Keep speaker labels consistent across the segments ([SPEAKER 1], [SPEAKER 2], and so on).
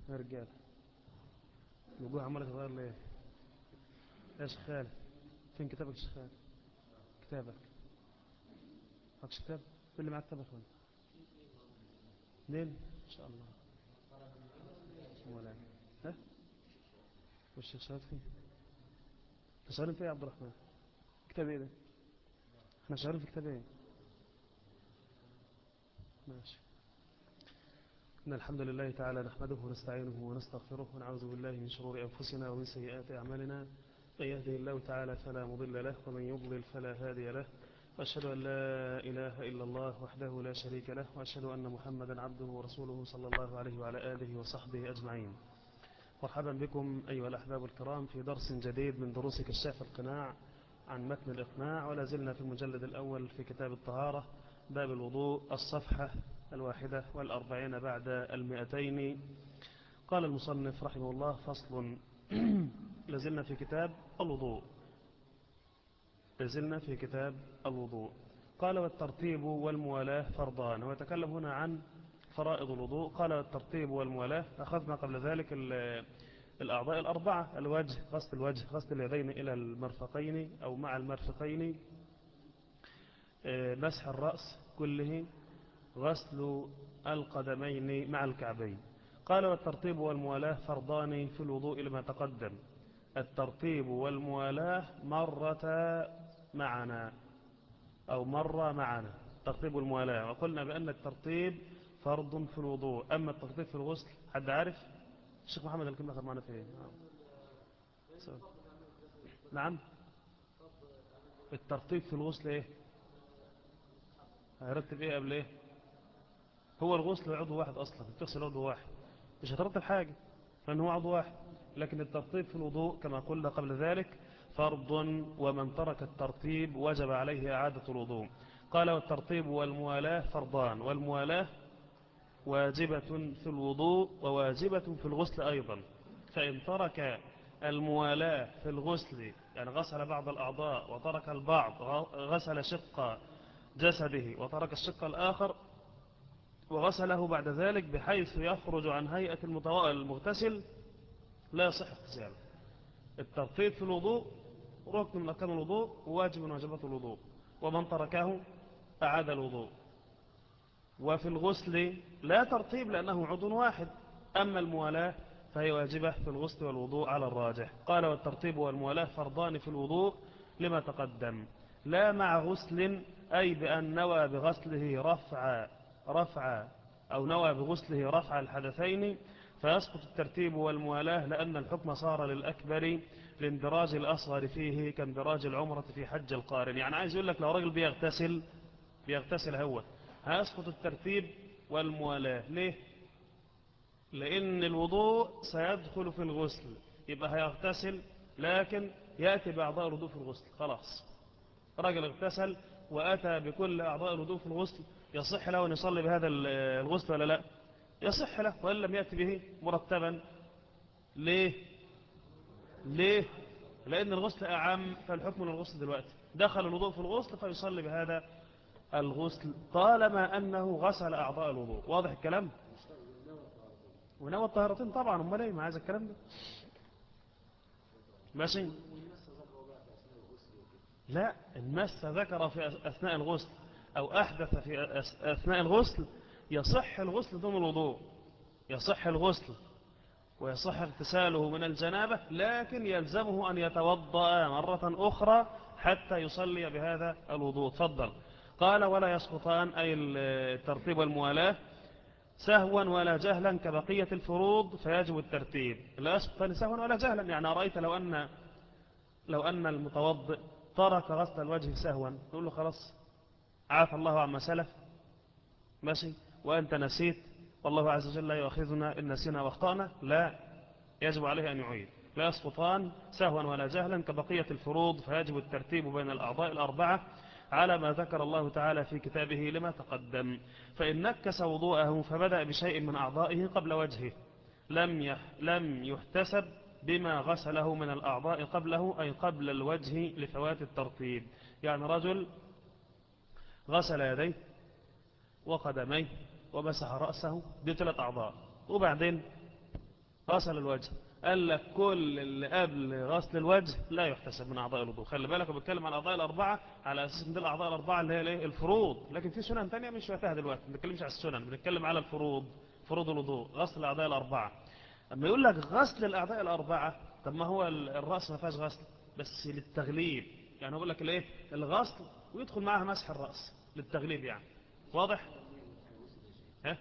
[SPEAKER 1] يا رجال الوجوه عمالة تتغير ليه يا شيخ خالد فين كتابك يا شيخ خالد كتابك معكش كتاب كل اللي معاك كتابك وين اثنين ان شاء الله ولا ها والشيخ شهاد فين انت شغالين فين يا عبد الرحمن كتاب ايه ده احنا شغالين في كتاب ايه ماشي إن الحمد لله تعالى نحمده ونستعينه ونستغفره ونعوذ بالله من شرور أنفسنا ومن سيئات أعمالنا من يهده الله تعالى فلا مضل له ومن يضلل فلا هادي له وأشهد أن لا إله إلا الله وحده لا شريك له وأشهد أن محمدا عبده ورسوله صلى الله عليه وعلى آله وصحبه أجمعين مرحبا بكم أيها الأحباب الكرام في درس جديد من دروس كشاف القناع عن متن الإقناع ولا زلنا في المجلد الأول في كتاب الطهارة باب الوضوء الصفحة الواحدة والأربعين بعد المئتين قال المصنف رحمه الله فصل لازلنا في كتاب الوضوء لازلنا في كتاب الوضوء قال والترتيب والموالاة فرضان ويتكلم هنا عن فرائض الوضوء قال والترتيب والموالاة أخذنا قبل ذلك الأعضاء الأربعة الوجه غسل الوجه غسل اليدين إلى المرفقين أو مع المرفقين مسح الرأس كله غسل القدمين مع الكعبين قال والترتيب والموالاة فرضان في الوضوء لما تقدم الترتيب والموالاة مرة معنا أو مرة معنا ترتيب الموالاة وقلنا بأن الترتيب فرض في الوضوء أما الترتيب في الغسل حد عارف الشيخ محمد الكلمة أخذ معنا فيه نعم الترتيب في الغسل ايه هيرتب ايه قبل ايه هو الغسل عضو واحد اصلا بتغسل عضو واحد مش هترتب حاجة لان هو عضو واحد لكن الترتيب في الوضوء كما قلنا قبل ذلك فرض ومن ترك الترتيب وجب عليه إعادة الوضوء قال والترتيب والموالاة فرضان والموالاة واجبة في الوضوء وواجبة في الغسل أيضا فإن ترك الموالاة في الغسل يعني غسل بعض الأعضاء وترك البعض غسل شق جسده وترك الشق الآخر وغسله بعد ذلك بحيث يخرج عن هيئة المغتسل لا يصح اغتساله الترتيب في الوضوء ركن من أركان الوضوء وواجب من واجبات الوضوء ومن تركه أعاد الوضوء وفي الغسل لا ترتيب لأنه عضو واحد أما الموالاة فهي واجبة في الغسل والوضوء على الراجح قال والترتيب والموالاة فرضان في الوضوء لما تقدم لا مع غسل أي بأن نوى بغسله رفع رفع أو نوى بغسله رفع الحدثين فيسقط الترتيب والموالاة لأن الحكم صار للأكبر لاندراج الأصغر فيه كاندراج العمرة في حج القارن يعني عايز يقول لك لو راجل بيغتسل بيغتسل هو هيسقط الترتيب والموالاة ليه لأن الوضوء سيدخل في الغسل يبقى هيغتسل لكن يأتي بأعضاء الوضوء في الغسل خلاص رجل اغتسل وأتى بكل أعضاء الوضوء في الغسل يصح له أن يصلي بهذا الغسل ولا لا يصح له وإن لم يأتي به مرتبا ليه ليه لأن الغسل أعم فالحكم من الغسل دلوقتي دخل الوضوء في الغسل فيصلي بهذا الغسل طالما أنه غسل أعضاء الوضوء واضح الكلام ونوى الطهارتين طبعا امال ايه ما عايز الكلام ده ماشي لا المس ذكر في أثناء الغسل أو أحدث في أثناء الغسل يصح الغسل دون الوضوء يصح الغسل ويصح اغتساله من الجنابة لكن يلزمه أن يتوضأ مرة أخرى حتى يصلي بهذا الوضوء تفضل قال ولا يسقطان أي الترتيب والموالاة سهوا ولا جهلا كبقية الفروض فيجب الترتيب لا يسقطان سهوا ولا جهلا يعني رأيت لو أن لو أن المتوضئ ترك غسل الوجه سهوا نقول له خلاص عاف الله عما سلف ماشي وأنت نسيت والله عز وجل لا يؤاخذنا إن نسينا واخطأنا لا يجب عليه أن يعيد لا يسقطان سهوا ولا جهلا كبقية الفروض فيجب الترتيب بين الأعضاء الأربعة على ما ذكر الله تعالى في كتابه لما تقدم فإن نكس وضوءه فبدأ بشيء من أعضائه قبل وجهه لم يح لم يحتسب بما غسله من الأعضاء قبله أي قبل الوجه لفوات الترتيب يعني رجل غسل يديه وقدميه ومسح رأسه دي ثلاث أعضاء وبعدين غسل الوجه قال لك كل اللي قبل غسل الوجه لا يحتسب من أعضاء الوضوء خلي بالك وبتكلم عن الأعضاء الأربعة على أساس ان دي الأعضاء الأربعة اللي هي الايه الفروض لكن في سنن تانية مش وقتها دلوقتي ما بنتكلمش على السنن بنتكلم على الفروض فروض الوضوء غسل الأعضاء الأربعة أما يقول لك غسل الأعضاء الأربعة طب ما هو الرأس ما فيهاش غسل بس للتغليب يعني أقول لك الايه الغسل ويدخل معها مسح الرأس للتغليب يعني واضح ها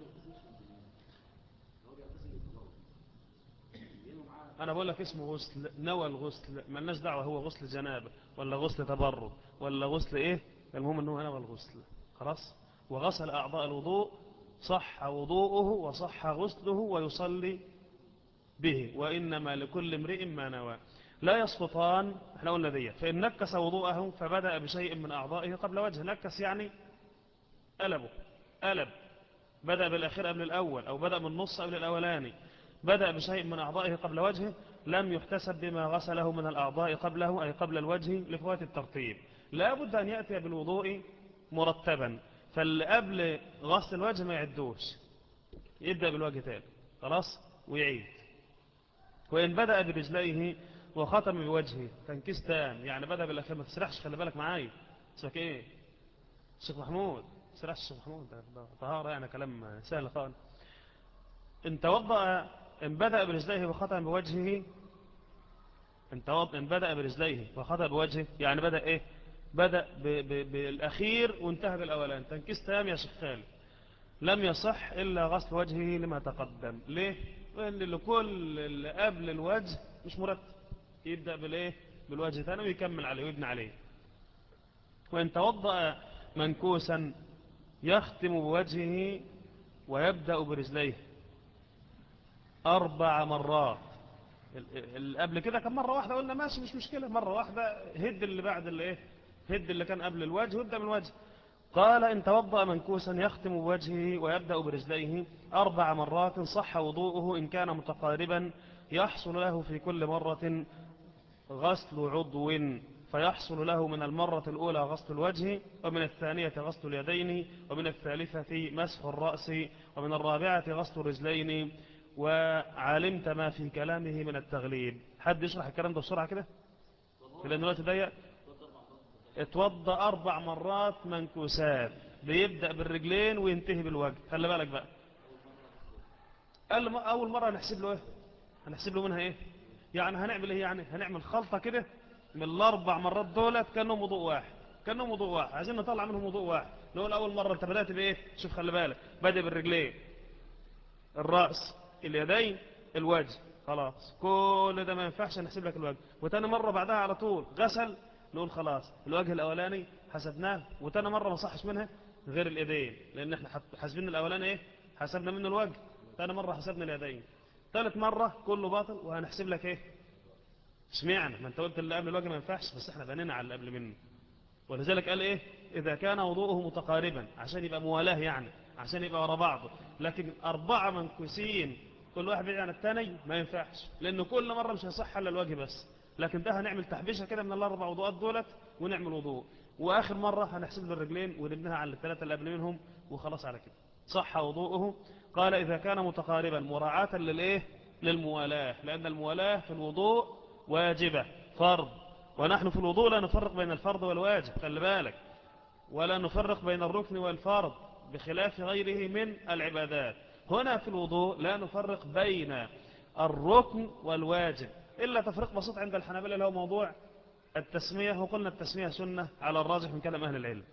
[SPEAKER 1] انا بقول لك اسمه غسل نوى الغسل مالناش دعوه هو غسل جنابه ولا غسل تبرد ولا غسل ايه المهم انه نوى الغسل خلاص وغسل اعضاء الوضوء صح وضوءه وصح غسله ويصلي به وانما لكل امرئ ما نوى لا يسقطان احنا قلنا دي فان نكس وضوءه فبدا بشيء من اعضائه قبل وجه نكس يعني قلبه قلب بدا بالاخير قبل الاول او بدا من النص قبل الاولاني بدأ بشيء من أعضائه قبل وجهه لم يحتسب بما غسله من الأعضاء قبله أي قبل الوجه لفوات الترتيب لا بد أن يأتي بالوضوء مرتبا فاللي قبل غسل الوجه ما يعدوش يبدأ بالوجه تاني خلاص ويعيد وإن بدأ برجليه وختم بوجهه تنكيس تام يعني بدأ بالأخير ما تسرحش خلي بالك معايا اسمك ايه الشيخ محمود تسرحش الشيخ محمود ده طهارة يعني كلام سهل خالص ان توضأ ان بدأ برجليه وختم بوجهه ان, توضأ إن بدأ برجليه وختم بوجهه يعني بدأ ايه بدأ ب ب بالأخير وانتهى بالأولان تنكيس تام يا شيخ خالد لم يصح إلا غسل وجهه لما تقدم ليه لأن لكل اللي قبل الوجه مش مرتب يبدأ بالايه بالوجه ثاني ويكمل عليه ويبني عليه وإن توضأ منكوسا يختم بوجهه ويبدأ برجليه أربع مرات قبل كده كان مرة واحدة قلنا ماشي مش مشكلة مرة واحدة هد اللي بعد اللي ايه هد اللي كان قبل الوجه وابدأ من الوجه قال إن توضأ منكوسا يختم بوجهه ويبدأ برجليه أربع مرات صح وضوءه إن كان متقاربا يحصل له في كل مرة غسل عضو فيحصل له من المرة الأولى غسل الوجه ومن الثانية غسل اليدين ومن الثالثة مسح الرأس ومن الرابعة غسل الرجلين وعلمت ما في كلامه من التغليب حد يشرح الكلام ده بسرعة كده لأن الوقت ضيق اتوضى أربع مرات منكوسات بيبدأ بالرجلين وينتهي بالوجه خلي بالك بقى قال أول مرة هنحسب له ايه هنحسب له منها ايه يعني هنعمل ايه يعني هنعمل خلطة كده من الأربع مرات دولت كأنهم وضوء واحد كأنهم وضوء واحد عايزين نطلع منهم وضوء واحد نقول أول مرة انت بدأت بإيه شوف خلي بالك بدأ بالرجلين الرأس اليدين الوجه خلاص كل ده ما ينفعش نحسب لك الوجه وتاني مرة بعدها على طول غسل نقول خلاص الوجه الأولاني حسبناه وتاني مرة ما صحش منها غير اليدين لأن احنا حاسبين الأولاني ايه حسبنا منه الوجه تاني مرة حسبنا اليدين ثالث مرة كله باطل وهنحسب لك ايه اشمعنى ما انت قلت اللي قبل الوجه ما ينفعش بس احنا بنينا على اللي قبل منه ولذلك قال ايه اذا كان وضوءه متقاربا عشان يبقى موالاه يعني عشان يبقى ورا بعضه لكن أربعة منكوسين كل واحد بعيد عن الثاني ما ينفعش لأنه كل مرة مش هيصح إلا الوجه بس لكن ده هنعمل تحبيشة كده من الأربع وضوءات دولت ونعمل وضوء وآخر مرة هنحسب له الرجلين ونبنيها على الثلاثة اللي قبل منهم وخلاص على كده صح وضوءه قال إذا كان متقاربا مراعاة للإيه للموالاة لأن الموالاة في الوضوء واجبة فرض ونحن في الوضوء لا نفرق بين الفرض والواجب خلي بالك ولا نفرق بين الركن والفرض بخلاف غيره من العبادات هنا في الوضوء لا نفرق بين الركن والواجب إلا تفريق بسيط عند الحنابلة اللي هو موضوع التسمية وقلنا التسمية سنة على الراجح من كلام أهل العلم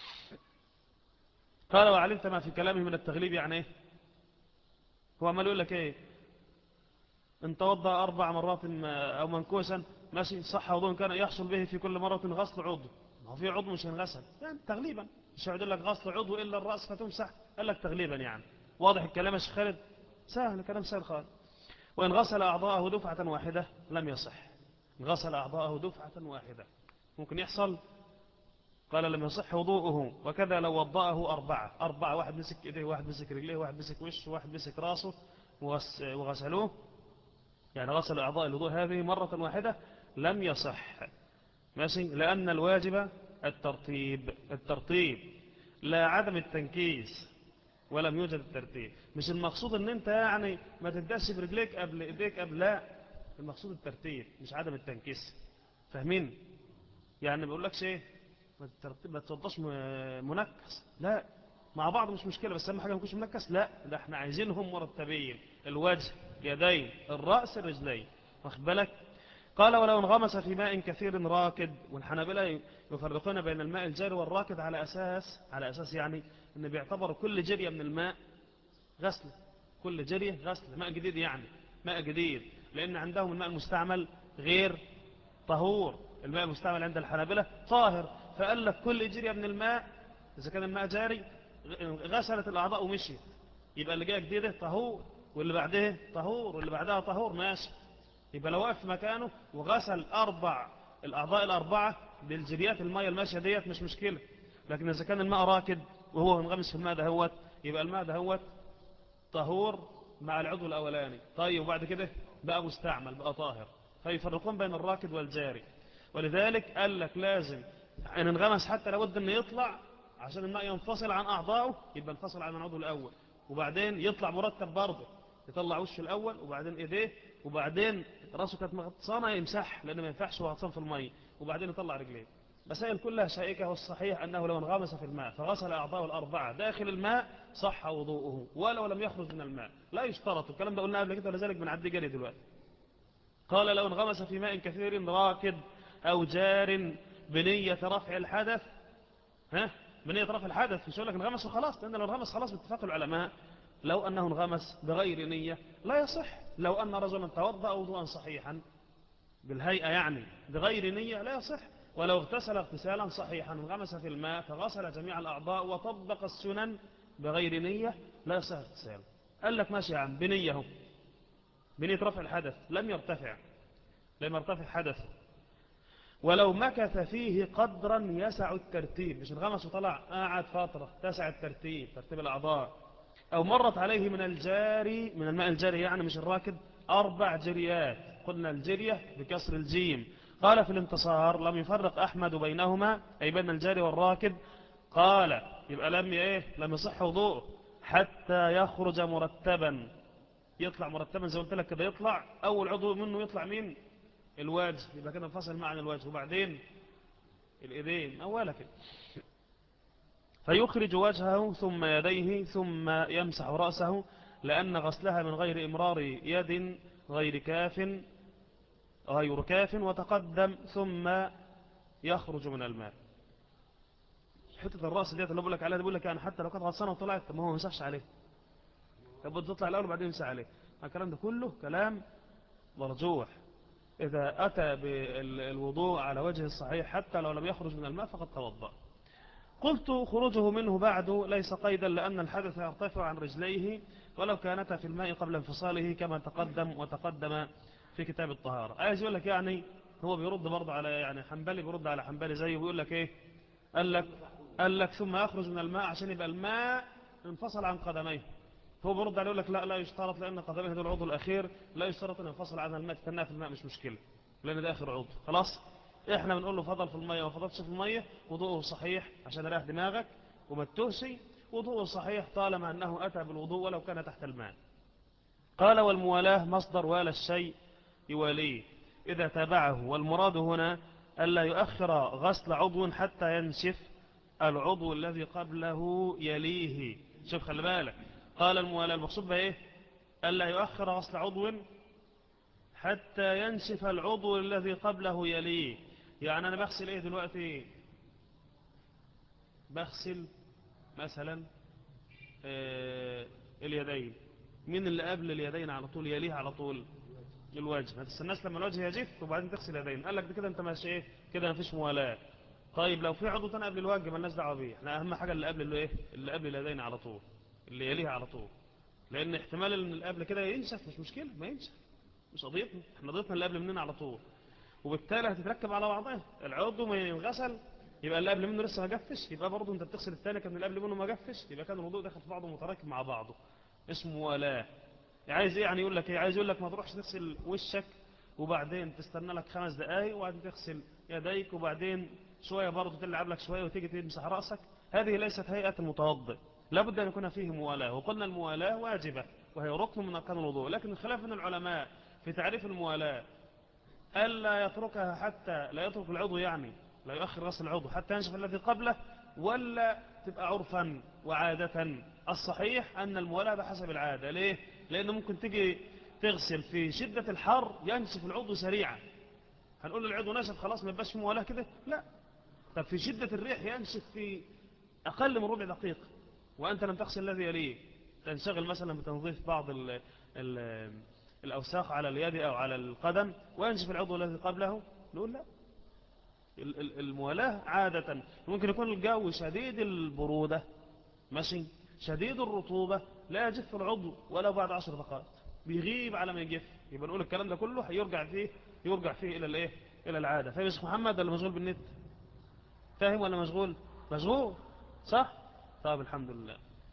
[SPEAKER 1] قال وعلمت ما في كلامه من التغليب يعني ايه هو عمال يقول لك ايه ان توضى أربع مرات أو منكوسا ماشي صح وضوء كان يحصل به في كل مرة غسل عضو ما هو في عضو مش هنغسل يعني تغليبا مش هيقول لك غسل عضو إلا الرأس فتمسح قال لك تغليبا يعني واضح الكلام يا شيخ خالد سهل كلام سهل خالد وإن غسل أعضاءه دفعة واحدة لم يصح إن غسل أعضاءه دفعة واحدة ممكن يحصل قال لم يصح وضوءه وكذا لو وضأه أربعة أربعة واحد مسك إيديه واحد مسك رجليه واحد مسك وشه واحد مسك راسه وغسلوه يعني غسل أعضاء الوضوء هذه مرة واحدة لم يصح ماشي لأن الواجب الترتيب الترتيب لا عدم التنكيس ولم يوجد الترتيب مش المقصود ان انت يعني ما تبداش برجليك قبل ايديك قبل لا المقصود الترتيب مش عدم التنكيس فاهمين يعني ما بيقولكش ايه ما ترتب ما تفضاش م- منكس لا مع بعض مش مشكله بس اهم حاجه ما يكونش منكس لا ده احنا عايزينهم مرتبين الوجه اليدين الراس الرجلين واخد بالك قال ولو انغمس في ماء كثير راكد والحنابلة يفرقون بين الماء الجاري والراكد على أساس على أساس يعني أن بيعتبروا كل جرية من الماء غسل كل جرية غسل ماء جديد يعني ماء جديد لأن عندهم الماء المستعمل غير طهور الماء المستعمل عند الحنابلة طاهر فقال لك كل جرية من الماء إذا كان الماء جاري غسلت الأعضاء ومشيت يبقى اللي جايه جديدة طهور واللي بعدها طهور واللي بعدها طهور ماشي يبقى لو وقف في مكانه وغسل أربع الأعضاء الأربعة بالجريات المية الماشية ديت مش مشكلة لكن إذا كان الماء راكد وهو منغمس في الماء دهوت يبقى الماء دهوت طهور مع العضو الأولاني طيب وبعد كده بقى مستعمل بقى طاهر فيفرقون بين الراكد والجاري ولذلك قال لك لازم ان انغمس حتى لابد انه يطلع عشان الماء ينفصل عن أعضائه يبقى انفصل عن العضو الأول وبعدين يطلع مرتب برضه يطلع وشه الأول وبعدين إيديه وبعدين راسه كانت مغطسانة يمسح لأنه ما ينفعش هو غطسان في المية وبعدين يطلع رجليه مسائل كلها شائكة والصحيح أنه لو انغمس في الماء فغسل أعضاءه الأربعة داخل الماء صح وضوءه ولو لم يخرج من الماء لا يشترط الكلام ده قلنا قبل كده ولذلك بنعدي جري دلوقتي قال لو انغمس في ماء كثير راكد أو جار بنية رفع الحدث ها بنية رفع الحدث مش يقول لك انغمس وخلاص لأن لو انغمس خلاص باتفاق العلماء لو أنه انغمس بغير نية لا يصح لو أن رجلا توضأ وضوءا صحيحا بالهيئة يعني بغير نية لا يصح ولو اغتسل اغتسالا صحيحا انغمس في الماء فغسل جميع الأعضاء وطبق السنن بغير نية لا يصح اغتسال قال لك ماشي يا عم بنية هو بنية رفع الحدث لم يرتفع لم يرتفع حدث ولو مكث فيه قدرا يسع الترتيب مش انغمس وطلع قاعد فترة تسع الترتيب ترتيب الأعضاء أو مرت عليه من الجاري من الماء الجاري يعني مش الراكد أربع جريات قلنا الجرية بكسر الجيم قال في الانتصار لم يفرق أحمد بينهما أي بين الجاري والراكد قال يبقى لم إيه لم يصح وضوء حتى يخرج مرتبا يطلع مرتبا زي ما قلت لك كده يطلع أول عضو منه يطلع مين الوجه يبقى كده انفصل معنى الوجه وبعدين الإيدين أولا كده فيخرج وجهه ثم يديه ثم يمسح رأسه لأن غسلها من غير إمرار يد غير كاف غير كاف وتقدم ثم يخرج من الماء حتة الرأس ديت اللي بقول لك عليها دي بقول لك يعني حتى لو كانت غلطانة وطلعت طب ما هو ما يمسحش عليه لابد تطلع الأول وبعدين يمسح عليه الكلام ده كله كلام مرجوح إذا أتى بالوضوء على وجه الصحيح حتى لو لم يخرج من الماء فقد توضأ قلت خروجه منه بعد ليس قيدا لأن الحدث يرتفع عن رجليه ولو كانتا في الماء قبل انفصاله كما تقدم وتقدم في كتاب الطهارة عايز يقول لك يعني هو بيرد برضه على يعني حنبلي بيرد على حنبلي زيه ويقول لك ايه قال لك قال لك ثم يخرج من الماء عشان يبقى الماء انفصل عن قدميه هو بيرد عليه يقول لك لا لا يشترط لأن قدميه دول العضو الأخير لا يشترط أن ينفصل عنها الماء تتناها في الماء مش مشكلة لأن ده آخر عضو خلاص احنا بنقول له فضل في المية وما فضلش في المية وضوءه صحيح عشان يريح دماغك وما تهسي وضوءه صحيح طالما أنه أتى بالوضوء ولو كان تحت الماء قال والموالاة مصدر والى الشيء يواليه إذا تابعه والمراد هنا ألا يؤخر غسل عضو حتى ينشف العضو الذي قبله يليه شوف خلي بالك قال الموالاة المقصود بها إيه ألا يؤخر غسل عضو حتى ينشف العضو الذي قبله يليه يعني أنا بغسل إيه دلوقتي بغسل مثلا آه اليدين مين اللي قبل اليدين على طول يليه على طول الوجه ما تستناش لما الوجه يجف وبعدين تغسل اليدين قال لك ده كده انت ماشي ايه كده مفيش موالاه طيب لو في عضو تاني قبل الوجه مالناش دعوه بيه احنا اهم حاجه اللي قبل اللي ايه اللي قبل اليدين على طول اللي يليها على طول لان احتمال ان اللي قبل كده ينشف مش مشكله ما ينشف مش قضيتنا احنا قضيتنا اللي قبل مننا على طول وبالتالي هتتركب على بعضها العضو ما ينغسل يبقى اللي قبل منه لسه ما جفش يبقى برضه انت بتغسل الثاني كان اللي قبل منه ما جفش يبقى كان الوضوء داخل في بعضه متراكب مع بعضه اسمه ولا عايز ايه يعني يقول لك ايه عايز يقول لك ما تروحش تغسل وشك وبعدين تستنى لك خمس دقايق وبعدين تغسل يديك وبعدين شويه برضه تلعب لك شويه وتيجي تمسح راسك هذه ليست هيئه المتوضئ لابد أن يكون فيه موالاة وقلنا الموالاة واجبة وهي ركن من أركان الوضوء لكن الخلاف من العلماء في تعريف الموالاة ألا يتركها حتى لا يترك العضو يعني لا يؤخر غسل العضو حتى ينشف الذي قبله ولا تبقى عرفا وعادة الصحيح أن الموالاة بحسب العادة ليه؟ لأنه ممكن تيجي تغسل في شدة الحر ينشف العضو سريعا هنقول العضو نشف خلاص ما يبقاش في موالاة كده لا طب في شدة الريح ينشف في أقل من ربع دقيقة وأنت لم تغسل الذي يليه تنشغل مثلا بتنظيف بعض ال ال الأوساخ على اليد أو على القدم وينشف العضو الذي قبله نقول لا الموالاة عادة ممكن يكون الجو شديد البرودة ماشي شديد الرطوبة لا يجف العضو ولا بعد عشر دقائق بيغيب على ما يجف يبقى نقول الكلام ده كله هيرجع فيه يرجع فيه إلى الإيه إلى العادة فاهم يا محمد ولا مشغول بالنت فاهم ولا مشغول مشغول صح طيب الحمد لله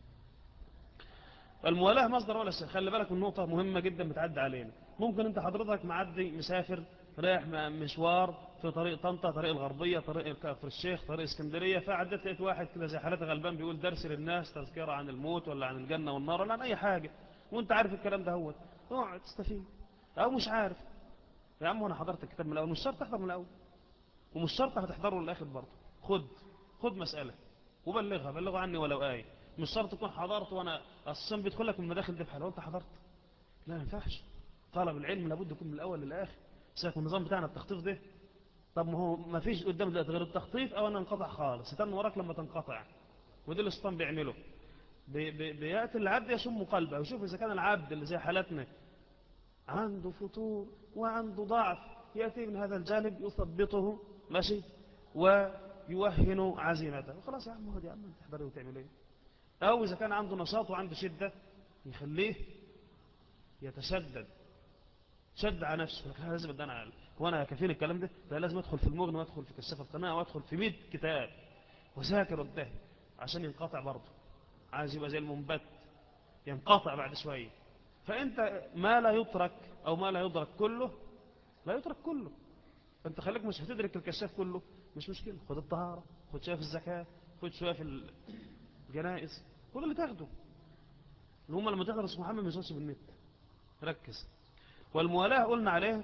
[SPEAKER 1] الموالاة مصدر ولا شيء خلي بالك من نقطة مهمة جدا بتعدي علينا ممكن انت حضرتك معدي مسافر رايح مشوار في طريق طنطا طريق الغربية طريق كفر الشيخ طريق اسكندرية فعدت لقيت واحد كده زي حالات غلبان بيقول درس للناس تذكرة عن الموت ولا عن الجنة والنار ولا عن اي حاجة وانت عارف الكلام ده هو اقعد تستفيد او مش عارف يا عم انا حضرت الكتاب من الاول مش شرط تحضر من الاول ومش شرط هتحضره للاخر برضه خد خد مسألة وبلغها بلغوا عني ولو آية مش شرط تكون حضرت وانا الصم بيدخل لك من المداخل دي بحاله وانت حضرت لا ما ينفعش طلب العلم لابد يكون من الاول للاخر سيبك من النظام بتاعنا التخطيط ده طب ما هو ما فيش قدام دلوقتي غير التخطيط او انا انقطع خالص استنى وراك لما تنقطع وده اللي الشيطان بيعمله بي بي بياتي العبد يشم قلبه ويشوف اذا كان العبد اللي زي حالتنا عنده فتور وعنده ضعف ياتي من هذا الجانب يثبطه ماشي ويوهن عزيمته خلاص يا عم هو يا عم تحضري وتعمل ايه او اذا كان عنده نشاط وعنده شده يخليه يتشدد شد على نفسه لكن لازم ادانا على وانا كفيل الكلام ده ده لازم ادخل في المغنى وادخل في كشاف القناة وادخل في 100 كتاب وذاكر قدام عشان ينقطع برضه عايز يبقى زي المنبت ينقطع بعد شوية فانت ما لا يترك او ما لا يدرك كله لا يترك كله انت خليك مش هتدرك الكشاف كله مش مشكلة خد الطهارة خد شوية في الزكاة خد شوية في الجنائز كل اللي تاخده اللي هم لما تدرس محمد ما يشوفش بالنت ركز والموالاة قلنا عليه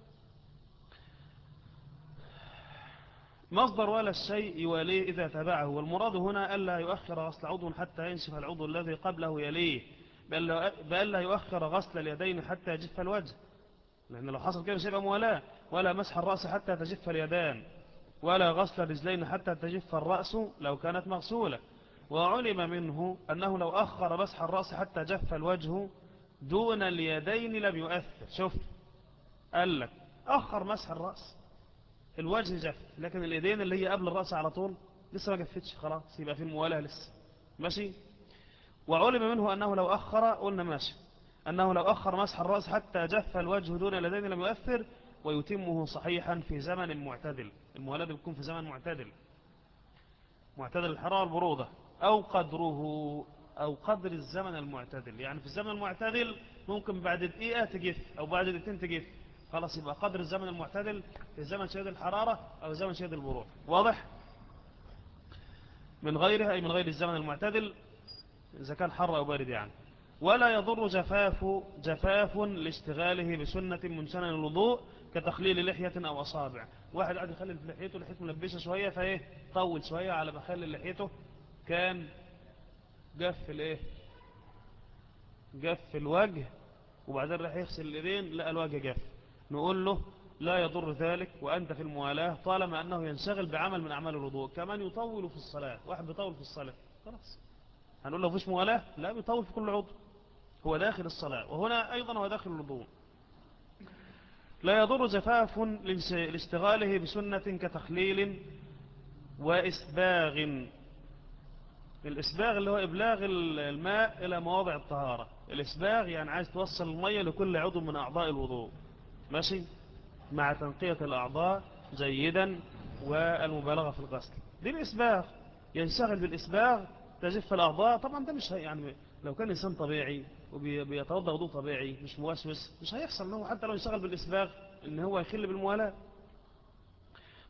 [SPEAKER 1] مصدر ولا الشيء يواليه إذا تبعه والمراد هنا ألا يؤخر غسل عضو حتى ينشف العضو الذي قبله يليه بل لا يؤخر غسل اليدين حتى يجف الوجه لأن لو حصل كده مش هيبقى موالاة ولا مسح الرأس حتى تجف اليدان ولا غسل الرجلين حتى تجف الرأس لو كانت مغسولة وعلم منه أنه لو أخر مسح الرأس حتى جف الوجه دون اليدين لم يؤثر شوف قال لك أخر مسح الرأس الوجه جف لكن اليدين اللي هي قبل الرأس على طول لسه ما جفتش خلاص يبقى في الموالاة لسه ماشي وعلم منه أنه لو أخر قلنا ماشي أنه لو أخر مسح الرأس حتى جف الوجه دون اليدين لم يؤثر ويتمه صحيحا في زمن معتدل الموالاة بتكون في زمن معتدل معتدل الحرارة والبرودة أو قدره أو قدر الزمن المعتدل يعني في الزمن المعتدل ممكن بعد دقيقة تجف أو بعد دقيقتين تجف خلاص يبقى قدر الزمن المعتدل في زمن شديد الحرارة أو زمن شديد البرود واضح من غيرها أي من غير الزمن المعتدل إذا كان حر أو بارد يعني ولا يضر جفاف جفاف لاشتغاله بسنة من سنن الوضوء كتخليل لحية أو أصابع واحد قاعد يخلل في لحيته لحيته ملبسة شوية فايه طول شوية على ما خلل لحيته كان جف الايه جف الوجه وبعدين راح يغسل اليدين لقى الوجه جف نقول له لا يضر ذلك وأنت في الموالاة طالما أنه ينشغل بعمل من أعمال الوضوء كمان يطول في الصلاة واحد بيطول في الصلاة خلاص هنقول له فيش موالاه لا بيطول في كل عضو هو داخل الصلاة وهنا أيضا هو داخل الوضوء لا يضر جفاف لاشتغاله بسنة كتخليل وإسباغ الإسباغ اللي هو إبلاغ الماء إلى مواضع الطهارة الإسباغ يعني عايز توصل المية لكل عضو من أعضاء الوضوء ماشي مع تنقية الأعضاء جيدا والمبالغة في الغسل دي الإسباغ ينشغل بالإسباغ تجف الأعضاء طبعا ده مش يعني لو كان إنسان طبيعي وبيتوضى وضوء طبيعي مش موسوس مش هيحصل انه حتى لو يشتغل بالإسباغ ان هو يخل بالموالاة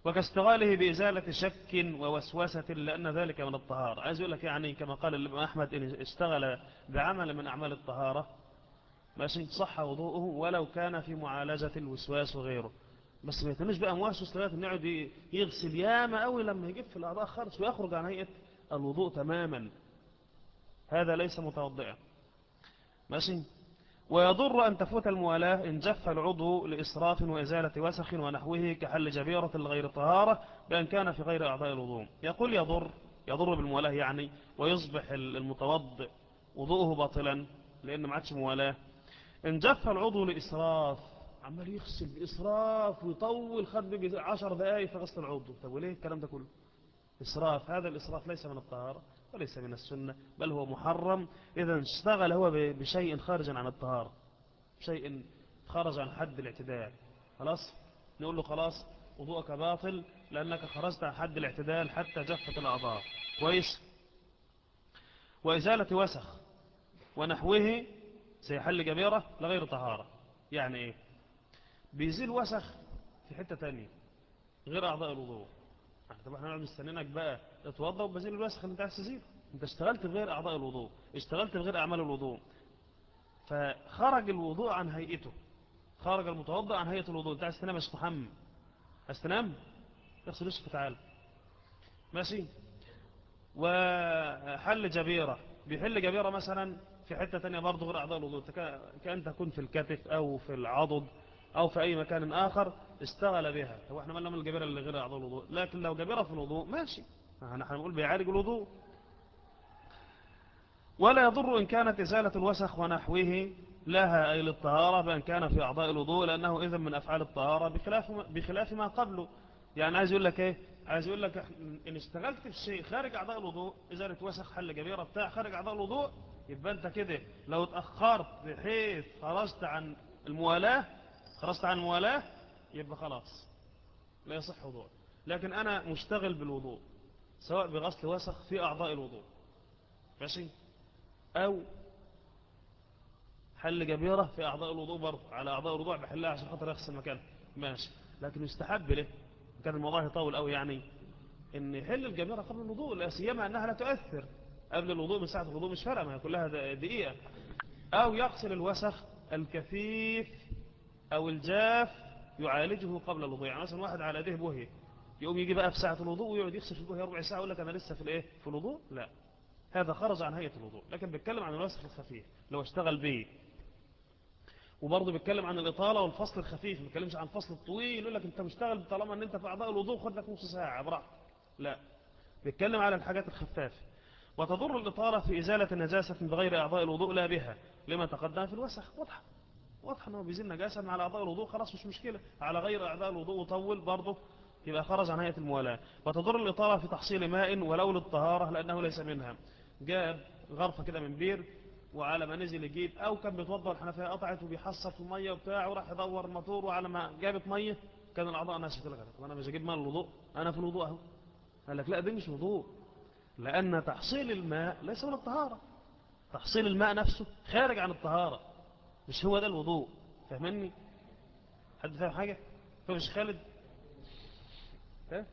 [SPEAKER 1] وكاشتغاله بإزالة شك ووسوسة لأن ذلك من الطهارة عايز يقول لك يعني كما قال الإمام أحمد إن اشتغل بعمل من أعمال الطهارة ماشي صح وضوءه ولو كان في معالجة الوسواس وغيره بس ما يتنش بقى موسوس لغاية انه يقعد يغسل ياما قوي لما يجف في الأعضاء خالص ويخرج عن هيئة الوضوء تماما هذا ليس متوضئا ماشي ويضر أن تفوت الموالاة إن جف العضو لإسراف وإزالة وسخ ونحوه كحل جبيرة لغير طهارة بأن كان في غير أعضاء الوضوء يقول يضر يضر بالموالاة يعني ويصبح المتوضئ وضوءه باطلا لأنه ما عادش موالاة إن جف العضو لإسراف عمال يغسل بإسراف ويطول خد بيجي عشر دقايق في غسل العضو طب وليه الكلام ده كله إسراف هذا الإسراف ليس من الطهارة وليس من السنة بل هو محرم إذا اشتغل هو بشيء خارج عن الطهارة شيء خرج عن حد الاعتدال خلاص نقول له خلاص وضوءك باطل لأنك خرجت عن حد الاعتدال حتى جفت الأعضاء كويس وإزالة وسخ ونحوه سيحل جبيرة لغير طهارة يعني إيه بيزيل وسخ في حتة تانية غير أعضاء الوضوء طب احنا نقعد مستنينك بقى اتوضى وبزيل الوسخ اللي انت عايز تزيله انت اشتغلت بغير اعضاء الوضوء اشتغلت بغير اعمال الوضوء فخرج الوضوء عن هيئته خرج المتوضا عن هيئه الوضوء انت عايز تنام يا شيخ محمد عايز تنام اغسل وشك تعالى ماشي وحل جبيره بيحل جبيره مثلا في حته ثانيه برضه غير اعضاء الوضوء كان تكون في الكتف او في العضد أو في أي مكان آخر اشتغل بها هو احنا مالنا من الجبيرة اللي غير أعضاء الوضوء لكن لو جبيرة في الوضوء ماشي نحن نقول بيعالج الوضوء ولا يضر إن كانت إزالة الوسخ ونحوه لها أي للطهارة بأن كان في أعضاء الوضوء لأنه إذن من أفعال الطهارة بخلاف, بخلاف ما قبله يعني عايز يقول لك إيه عايز يقول لك إن اشتغلت في شيء خارج أعضاء الوضوء إزالة وسخ حل جبيرة بتاع خارج أعضاء الوضوء يبقى أنت كده لو اتأخرت بحيث خرجت عن الموالاة خرجت عن الموالاة يبقى خلاص لا يصح وضوء لكن أنا مشتغل بالوضوء سواء بغسل وسخ في أعضاء الوضوء ماشي أو حل جبيرة في أعضاء الوضوء برضه على أعضاء الوضوء بحلها عشان خاطر يغسل مكان ماشي لكن يستحب له كان الموضوع يطول قوي يعني ان يحل الجبيرة قبل الوضوء لا سيما أنها لا تؤثر قبل الوضوء من ساعة الوضوء مش فارقة ما هي كلها دقيقة أو يغسل الوسخ الكثيف أو الجاف يعالجه قبل الوضوء يعني مثلا واحد على يديه بوهي يقوم يجي بقى في ساعة الوضوء ويقعد يغسل في البوهي ربع ساعة يقول لك أنا لسه في الإيه في الوضوء لا هذا خرج عن هيئة الوضوء لكن بيتكلم عن الوسخ الخفيف لو اشتغل به وبرضه بيتكلم عن الإطالة والفصل الخفيف ما بيتكلمش عن الفصل الطويل يقول لك أنت مشتغل طالما أن أنت في أعضاء الوضوء خد لك نص ساعة براحتك لا بيتكلم على الحاجات الخفافة وتضر الإطالة في إزالة نجاسة بغير أعضاء الوضوء لا بها لما تقدم في الوسخ واضحة واضح انه بيزيل نجاسة على أعضاء الوضوء خلاص مش مشكلة على غير أعضاء الوضوء وطول برضه يبقى خرج عن هيئة الموالاة وتضر الإطالة في تحصيل ماء ولو للطهارة لأنه ليس منها جاب غرفة كده من بير وعلى ما نزل يجيب أو كان بيتوضى الحنفية قطعت وبيحصر في المية وبتاع وراح يدور الموتور وعلى ما جابت مية كان الأعضاء ناشفة لك أنا مش هجيب ماء الوضوء أنا في الوضوء أهو قال لك لا دي مش وضوء لأن تحصيل الماء ليس من الطهارة تحصيل الماء نفسه خارج عن الطهارة مش هو ده الوضوء فهمني حد فاهم حاجة فمش خالد ها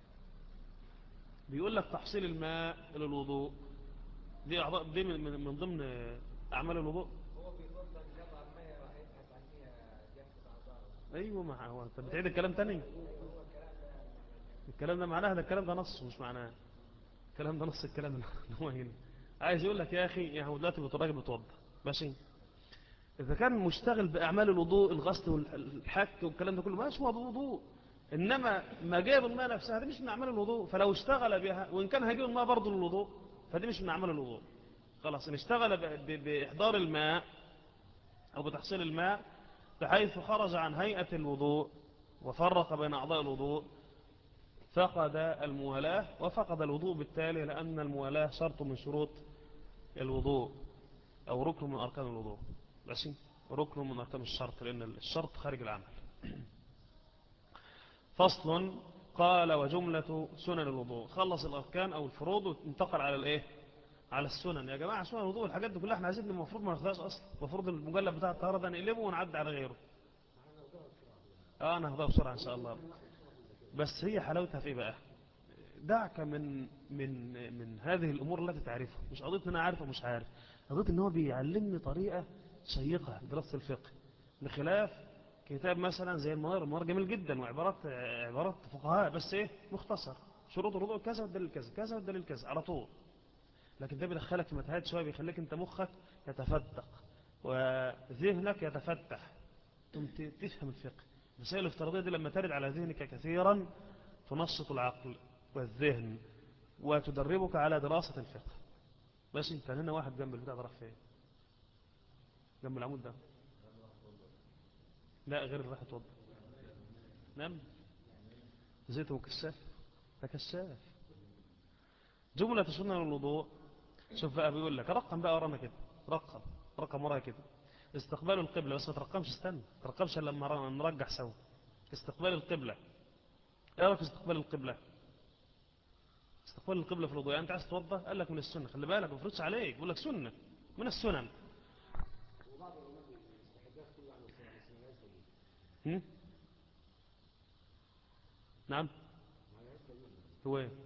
[SPEAKER 1] بيقول لك تحصيل الماء للوضوء دي أعضاء دي من, من, من ضمن أعمال الوضوء
[SPEAKER 2] هو بيفضل يضع المية راح يبحث عن فيها جفة أعضاء
[SPEAKER 1] أيوة ما هو أنت بتعيد الكلام تاني الكلام ده معناه ده الكلام ده نص مش معناه الكلام ده نص الكلام اللي هو هنا عايز يقول لك يا أخي يا هو دلوقتي بتراجل بتوضى ماشي إذا كان مشتغل بأعمال الوضوء الغسل والحك والكلام ده كله ما اسمه وضوء إنما ما جاب الماء نفسها دي مش من أعمال الوضوء فلو اشتغل بها وإن كان هيجيب الماء برضه للوضوء فدي مش من أعمال الوضوء خلاص إن اشتغل بإحضار الماء أو بتحصيل الماء بحيث خرج عن هيئة الوضوء وفرق بين أعضاء الوضوء فقد الموالاة وفقد الوضوء بالتالي لأن الموالاة شرط من شروط الوضوء أو ركن من أركان الوضوء ماشي ركن من أركان الشرط لأن الشرط خارج العمل فصل قال وجملة سنن الوضوء خلص الأركان أو الفروض وانتقل على الإيه على السنن يا جماعة سنن الوضوء الحاجات دي كلها احنا عايزين المفروض ما ناخدهاش أصلا المفروض المجلد بتاع الطهارة ده نقلبه ونعدي على غيره آه أنا هاخدها بسرعة إن شاء الله بس هي حلاوتها في ايه بقى دعك من من من هذه الامور التي تعرفها مش قضيه ان انا عارف او مش عارف قضيه ان هو بيعلمني طريقه شيقه دراسه الفقه بخلاف كتاب مثلا زي المنار المنار جميل جدا وعبارات عبارات فقهاء بس ايه مختصر شروط الوضوء كذا والدليل كذا كذا والدليل كذا على طول لكن ده بيدخلك في متاهات شويه بيخليك انت مخك يتفتق وذهنك يتفتح ثم ت- تفهم الفقه المسائل الافتراضيه دي لما ترد على ذهنك كثيرا تنشط العقل والذهن وتدربك على دراسه الفقه ماشي كان هنا واحد جنب البتاع ده راح فين جنب العمود ده لا غير اللي راح يتوضا نعم زيت وكشاف ده كشاف جملة سنة الوضوء شوف بقى بيقول لك رقم بقى ورانا كده رقم رقم وراها كده استقبال القبلة بس ما ترقمش استنى ما ترقمش إلا لما ر- نرجح سوا استقبال القبلة ايه رايك في استقبال القبلة استقبال القبلة في الوضوء يعني انت عايز تتوضا قال لك من السنة خلي بالك ما بفرضش عليك بيقول لك سنة من السنن هم؟ نعم هو ايه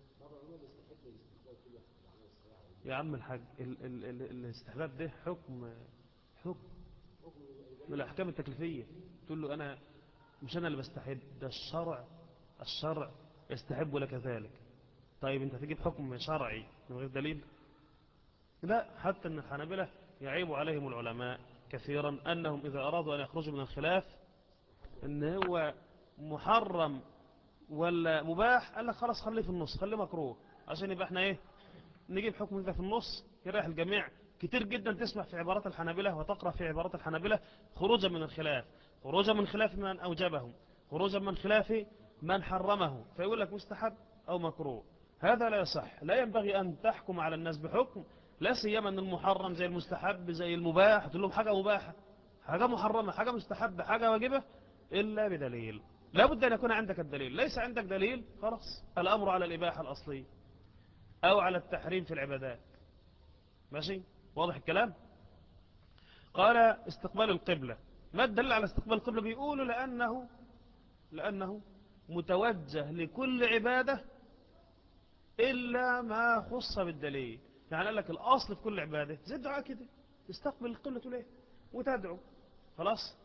[SPEAKER 1] يا عم الحاج ال ال ال الاستحباب ده حكم حكم من الاحكام التكليفيه تقول له انا مش انا اللي بستحب ده الشرع الشرع يستحب لك ذلك طيب انت تجيب حكم شرعي من غير دليل لا حتى ان الحنابلة يعيب عليهم العلماء كثيرا انهم اذا ارادوا ان يخرجوا من الخلاف ان هو محرم ولا مباح قال لك خلاص خليه في النص خليه مكروه عشان يبقى احنا ايه نجيب حكم كده في النص يريح الجميع كتير جدا تسمع في عبارات الحنابلة وتقرأ في عبارات الحنابلة خروجا من الخلاف خروجا من خلاف من أوجبه خروجا من خلاف من حرمه فيقول لك مستحب أو مكروه هذا لا يصح لا ينبغي أن تحكم على الناس بحكم لا سيما أن المحرم زي المستحب زي المباح تقول لهم حاجة مباحة حاجة محرمة حاجة مستحبة حاجة واجبة إلا بدليل لا بد أن يكون عندك الدليل ليس عندك دليل خلاص الأمر على الإباحة الأصلية أو على التحريم في العبادات ماشي واضح الكلام قال استقبال القبلة ما الدليل على استقبال القبلة بيقولوا لأنه لأنه متوجه لكل عبادة إلا ما خص بالدليل يعني قال لك الأصل في كل عبادة زي الدعاء كده تستقبل القبلة تقول ايه وتدعو خلاص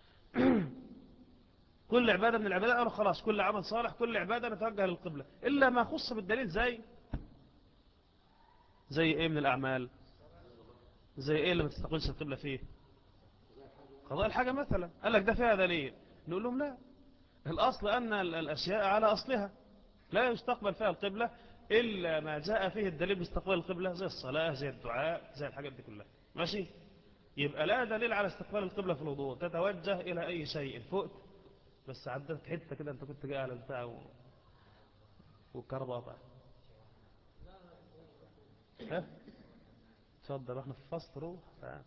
[SPEAKER 1] كل عبادة من العبادات قالوا خلاص كل عمل صالح كل عبادة نتوجه للقبلة إلا ما خص بالدليل زي زي ايه من الأعمال زي ايه اللي ما تستقبلش القبلة فيه قضاء الحاجة مثلا قال لك ده فيها دليل نقول لهم لا الأصل أن ال- الأشياء على أصلها لا يستقبل فيها القبلة إلا ما جاء فيه الدليل باستقبال القبلة زي الصلاة زي الدعاء زي الحاجات دي كلها ماشي يبقى لا دليل على استقبال القبلة في الوضوء تتوجه إلى أي شيء فوق بس عدت حتة كده أنت كنت جاي على البتاع و... والكهرباء قطع ها اتفضل احنا في الفصل روح تعال.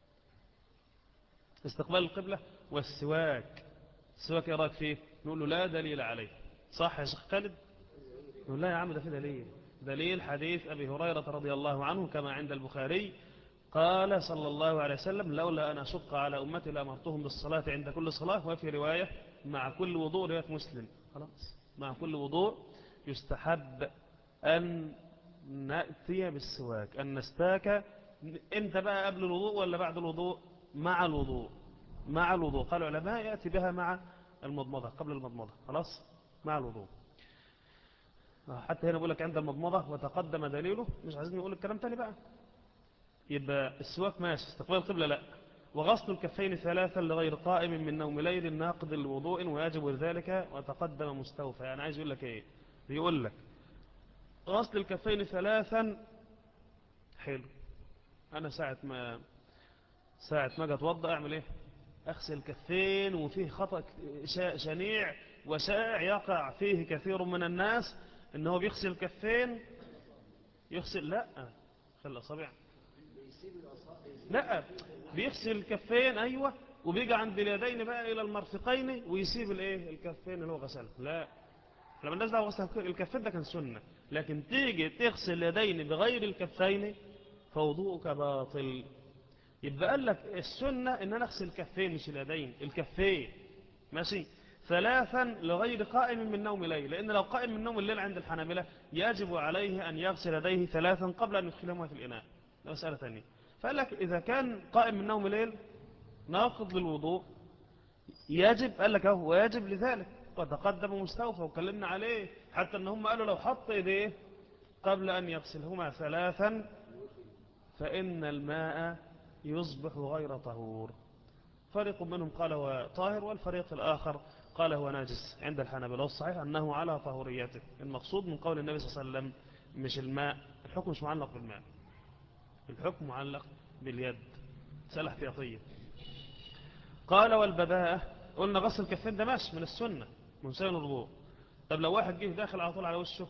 [SPEAKER 1] استقبال القبلة والسواك السواك ايه رايك فيه نقول له لا دليل عليه صح يا شيخ خالد نقول لا يا عم ده في دليل دليل حديث أبي هريرة رضي الله عنه كما عند البخاري قال صلى الله عليه وسلم لولا أن أشق على أمتي لأمرتهم بالصلاة عند كل صلاة وفي رواية مع كل وضوء رواية مسلم خلاص مع كل وضوء يستحب أن نأتي بالسواك أن نستاك امتى بقى قبل الوضوء ولا بعد الوضوء مع الوضوء مع الوضوء قال العلماء يأتي بها مع المضمضة قبل المضمضة خلاص مع الوضوء حتى هنا بقول لك عند المضمضة وتقدم دليله مش عايزين نقول الكلام تاني بقى يبقى السواك ماشي استقبال القبلة لا وغسل الكفين ثلاثا لغير قائم من نوم ليل ناقض الوضوء ويجب ذلك وتقدم مستوفى يعني عايز يقول لك ايه بيقول لك غسل الكفين ثلاثا حلو انا ساعة ما ساعة ما اجي اتوضا اعمل ايه اغسل الكفين وفيه خطأ شا- شنيع وشائع يقع فيه كثير من الناس ان هو بيغسل الكفين يغسل لا خلي اصابع لا بيغسل الكفين ايوه وبيجي عند اليدين بقى الى المرفقين ويسيب الايه الكفين اللي هو غسله لا لما الناس ده غسل الكفين ده كان سنه لكن تيجي تغسل اليدين بغير الكفين فوضوءك باطل يبقى قال لك السنه ان انا اغسل الكفين مش اليدين الكفين ماشي ثلاثا لغير قائم من نوم ليل لأن لو قائم من نوم الليل عند الحنابلة يجب عليه أن يغسل يديه ثلاثا قبل أن يدخلهما في الإناء ده مسألة ثانية فقال لك إذا كان قائم من نوم ليل ناقض للوضوء يجب قال لك هو يجب لذلك وتقدم مستوفى وكلمنا عليه حتى ان هم قالوا لو حط ايديه قبل ان يغسلهما ثلاثا فإن الماء يصبح غير طهور فريق منهم قال هو طاهر والفريق الآخر قال هو ناجس عند الحنابلة والصحيح أنه على طهوريته المقصود من قول النبي صلى الله عليه وسلم مش الماء الحكم مش معلق بالماء الحكم معلق باليد مسألة احتياطية قال والبداءة قلنا غسل الكفين ده ماشي من السنة من سنة الوضوء طب لو واحد جه داخل على طول على وشه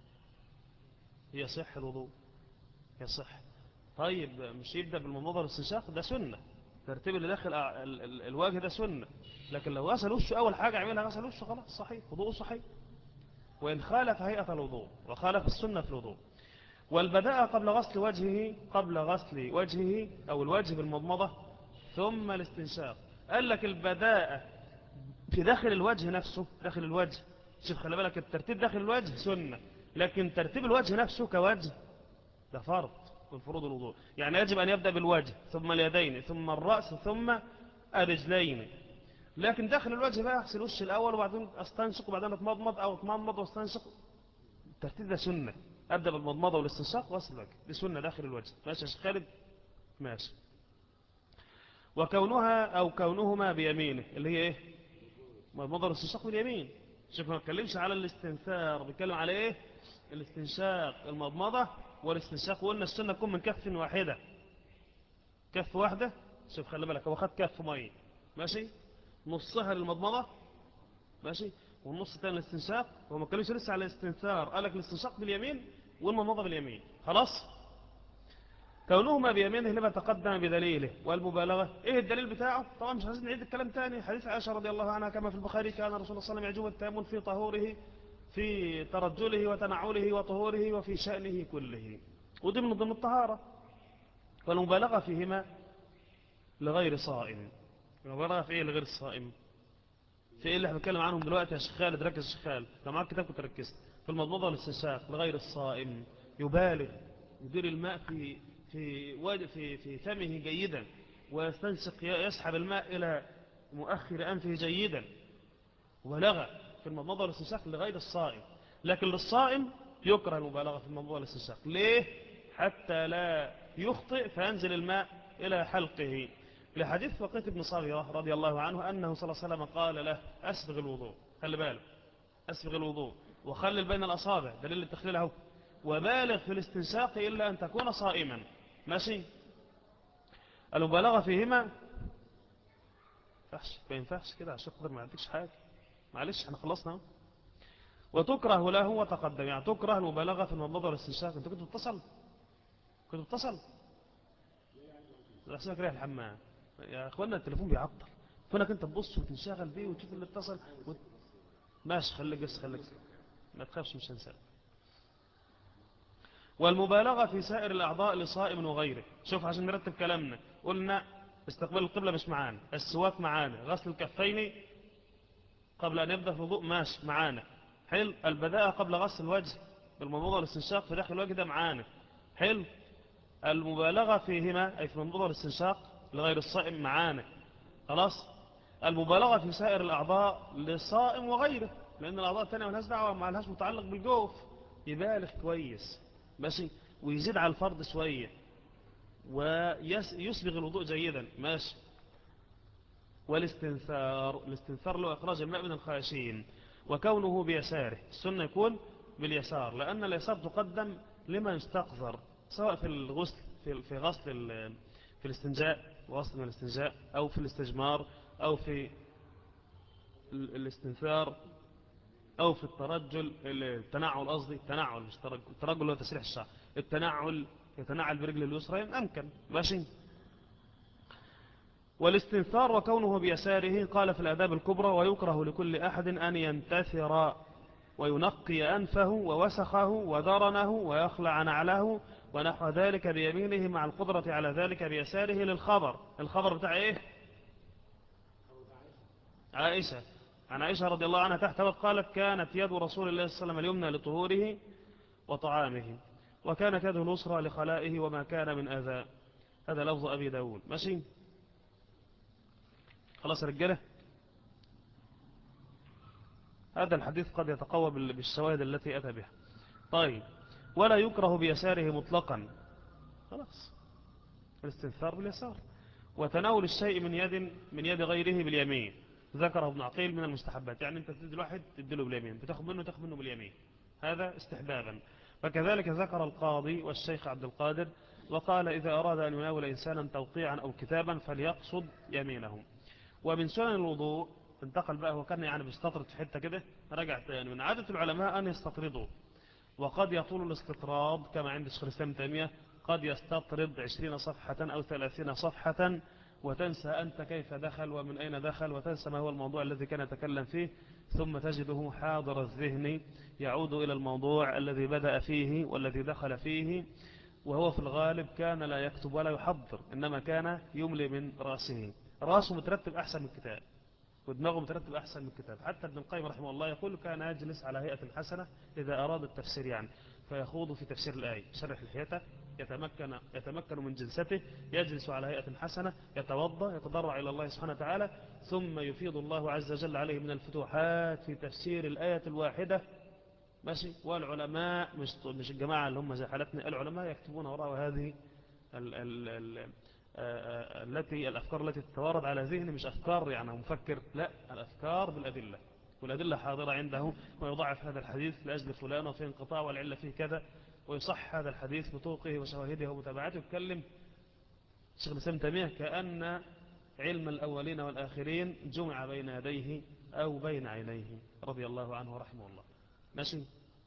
[SPEAKER 1] يصح الوضوء يصح طيب مش يبدأ بالمنظر الاستنشاق ده سنة ترتيب اللي داخل ال- ال- الوجه ده سنة لكن لو غسل وشه أول حاجة عملها غسل وشه خلاص صحيح وضوءه صحيح وإن خالف هيئة الوضوء وخالف السنة في الوضوء والبداء قبل غسل وجهه قبل غسل وجهه أو الوجه بالمضمضة ثم الاستنشاق قال لك البداء في داخل الوجه نفسه داخل الوجه شوف خلي بالك الترتيب داخل الوجه سنة لكن ترتيب الوجه نفسه كوجه ده فرض من فروض الوضوء يعني يجب أن يبدأ بالوجه ثم اليدين ثم الرأس ثم الرجلين لكن داخل الوجه بقى اغسل وش الأول وبعدين استنشق وبعدين اتمضمض أو اتمضمض واستنشق الترتيب ده سنة أبدأ بالمضمضة والاستنشاق وأغسل الوجه دي سنة داخل الوجه ماشي يا شيخ خالد ماشي وكونها أو كونهما بيمينه اللي هي إيه مضمضة والاستنشاق باليمين شوف ما بتكلمش على الاستنثار بيتكلم على إيه الاستنشاق المضمضة والاستنشاق وقلنا السنة تكون من كف واحدة كف واحدة شوف خلي بالك هو خد كف مية ماشي نصها للمضمضة ماشي والنص الثاني للاستنشاق وهو ما اتكلمش لسه على الاستنثار قال لك الاستنشاق باليمين والمضمضة باليمين خلاص كونهما بيمينه لما تقدم بدليله والمبالغة ايه الدليل بتاعه طبعا مش عايزين نعيد الكلام تاني حديث عائشة رضي الله عنها كما في البخاري كان رسول الله صلى الله عليه وسلم يعجبه التيمم في طهوره في ترجله وتنعله وطهوره وفي شأنه كله ودي من ضمن الطهارة والمبالغة فيهما لغير صائم المبالغة في ايه لغير الصائم في ايه اللي احنا بنتكلم عنهم دلوقتي يا شيخ خالد ركز يا شيخ خالد لو معاك كتاب كنت ركزت في المضمضة والاستنشاق لغير الصائم يبالغ يدير الماء في في واد في في فمه جيدا ويستنشق يسحب الماء إلى مؤخر أنفه جيدا وبلغ في المضمضة والاستنشاق لغير الصائم لكن للصائم يكره المبالغة في المضمضة والاستنشاق ليه؟ حتى لا يخطئ فينزل الماء إلى حلقه لحديث فقيت بن صغيرة رضي الله عنه أنه صلى الله عليه وسلم قال له أسبغ الوضوء خلي بالك أسبغ الوضوء وخلل بين الأصابع دليل التخليل اهو وبالغ في الاستنشاق إلا أن تكون صائما ماشي المبالغة فيهما فحش ما ينفعش كده عشان خاطر ما عندكش حاجة معلش احنا خلصنا اهو وتكره له وتقدم يعني تكره المبالغة في المضمضة والاستنشاق انت كنت بتصل كنت بتصل احسن كده الحمام يا اخوانا التليفون بيعطل فانك انت تبص وتنشغل بيه وتشوف اللي اتصل وت... ماشي خليك بس خليك ما تخافش مش هنسال والمبالغة في سائر الأعضاء لصائم وغيره شوف عشان نرتب كلامنا قلنا استقبال القبلة مش معانا السواك معانا غسل الكفين قبل أن يبدأ في الوضوء ماشي معانا حلو البداءة قبل غسل الوجه بالمضمضة والاستنشاق في داخل الوجه ده معانا حلو المبالغة فيهما أي في المضمضة والاستنشاق لغير الصائم معانا خلاص المبالغة في سائر الأعضاء للصائم وغيره لأن الأعضاء الثانية ملهاش دعوة ما لهاش متعلق بالجوف يبالغ كويس ماشي ويزيد على الفرض شوية ويسبغ الوضوء جيدا ماشي والاستنثار الاستنثار له إخراج الماء من الخاشين وكونه بيساره السنة يكون باليسار لأن اليسار تقدم لما يستقذر سواء في الغسل في في غسل في الاستنجاء غسل من الاستنجاء أو في الاستجمار أو في الاستنثار أو في الترجل التنعل قصدي التنعل مش الترجل الترجل هو تسريح الشعر التنعل يتنعل برجل اليسرى أمكن ماشي والاستنثار وكونه بيساره قال في الآداب الكبرى ويكره لكل أحد أن ينتثر وينقي أنفه ووسخه ودرنه ويخلع نعله ونحو ذلك بيمينه مع القدرة على ذلك بيساره للخبر الخبر بتاع إيه عائشة عن عائشة رضي الله عنها تحت قالت كانت يد رسول الله صلى الله عليه وسلم اليمنى لطهوره وطعامه وكانت يده اليسرى لخلائه وما كان من أذى هذا لفظ أبي داود ماشي خلاص يا رجاله هذا الحديث قد يتقوى بال- بالشواهد التي أتى بها طيب ولا يكره بيساره مطلقا خلاص الاستنثار باليسار وتناول الشيء من يد من يد غيره باليمين ذكره ابن عقيل من المستحبات يعني انت تدي الواحد تديله باليمين بتاخد منه تاخد منه باليمين هذا استحبابا فكذلك ذكر القاضي والشيخ عبد القادر وقال إذا أراد أن يناول إنسانا توقيعا أو كتابا فليقصد يمينه ومن سنن الوضوء انتقل بقى هو كان يعني بيستطرد في حتة كده رجع تاني من عادة العلماء أن يستطردوا وقد يطول الاستطراد كما عند الشيخ الإسلام تيمية قد يستطرد عشرين صفحة أو ثلاثين صفحة وتنسى أنت كيف دخل ومن أين دخل وتنسى ما هو الموضوع الذي كان يتكلم فيه ثم تجده حاضر الذهن يعود إلى الموضوع الذي بدأ فيه والذي دخل فيه وهو في الغالب كان لا يكتب ولا يحضر إنما كان يملي من رأسه رأسه مترتب أحسن من الكتاب ودماغه مترتب أحسن من الكتاب حتى ابن القيم رحمه الله يقول كان يجلس على هيئة حسنة إذا أراد التفسير يعني فيخوض في تفسير الآية شرح الحيطة يتمكن, يتمكن من جلسته يجلس على هيئة حسنة يتوضا يتضرع إلى الله سبحانه وتعالى ثم يفيض الله عز وجل عليه من الفتوحات في تفسير الآية الواحدة ماشي والعلماء مش مش الجماعة اللي هم زي حالتنا العلماء يكتبون وراء هذه ال ال ال التي الأفكار التي تتوارد على ذهنه مش أفكار يعني مفكر لا الأفكار بالأدلة والأدلة حاضرة عنده ويضعف هذا الحديث لأجل فلان وفي انقطاع والعلة فيه كذا ويصح هذا الحديث بطوقه وشواهده ومتابعته يتكلم شيخ الإسلام تيمية كأن علم الأولين والآخرين جمع بين يديه أو بين عينيه رضي الله عنه ورحمه الله ماشي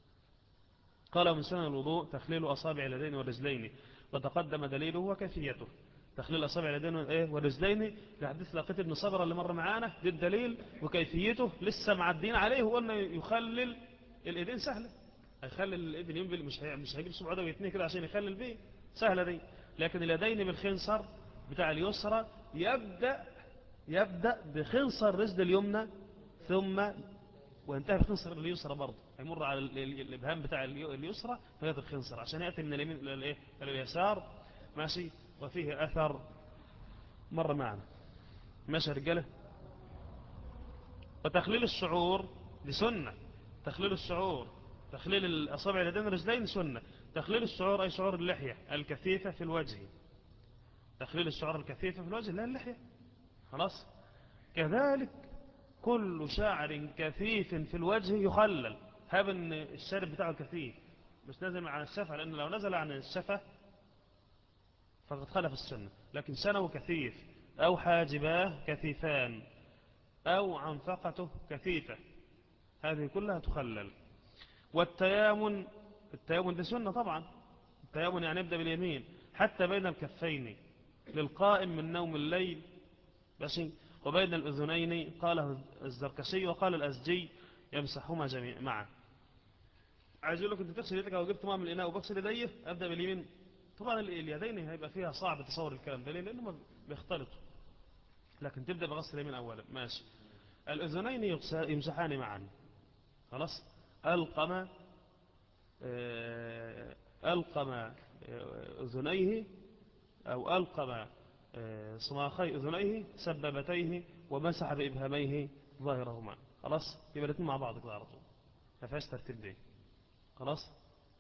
[SPEAKER 1] قال من سنة الوضوء تخليل أصابع اليدين والرجلين وتقدم دليله وكيفيته تخليل أصابع اليدين والرجلين لحديث لقيت ابن صبر اللي مر معانا دي الدليل وكيفيته لسه معدين عليه هو أنه يخلل الإيدين سهلة هيخلل الإيدين ينبل مش هي مش هيجيب سبع ده ويتنيه كده عشان يخلل بيه سهلة دي لكن اليدين بالخنصر بتاع اليسرى يبدأ يبدأ بخنصر رجل اليمنى ثم وينتهي بخنصر اليسرى برضه هيمر على الإبهام بتاع اليسرى فيأتي الخنصر عشان يأتي من اليمين إلى الإيه إلى اليسار ماشي وفيه أثر مر معنا ماشي يا رجاله وتخليل الشعور دي سنة تخليل الشعور تخليل الأصابع اليدين الرجلين سنة تخليل الشعور أي شعور اللحية الكثيفة في الوجه تخليل الشعور الكثيفة في الوجه لا اللحية خلاص كذلك كل شعر كثيف في الوجه يخلل هاب ان الشارب بتاعه كثيف مش نازل عن الشفة لأنه لو نزل عن الشفة فقد خلف السنة لكن سنه كثيف أو حاجباه كثيفان أو عنفقته كثيفة هذه كلها تخلل والتيامن التيامن دي سنة طبعا التيامن يعني يبدأ باليمين حتى بين الكفين للقائم من نوم الليل بس وبين الأذنين قاله الزركشي وقال الأزجي يمسحهما جميعا معا عايز يقول لك انت تغسل يدك او جبت ماء من الاناء وبغسل يديه ابدا باليمين طبعا اليدين هيبقى فيها صعب تصور الكلام ده ليه لانه بيختلطوا لكن تبدا بغسل اليمين اولا ماشي الاذنين يمسحان معا خلاص القم القم اذنيه او القم صماخي اذنيه سببتيه ومسح بابهاميه ظاهرهما خلاص يبقى الاثنين مع بعض كده على طول ما فيهاش ترتيب دي خلاص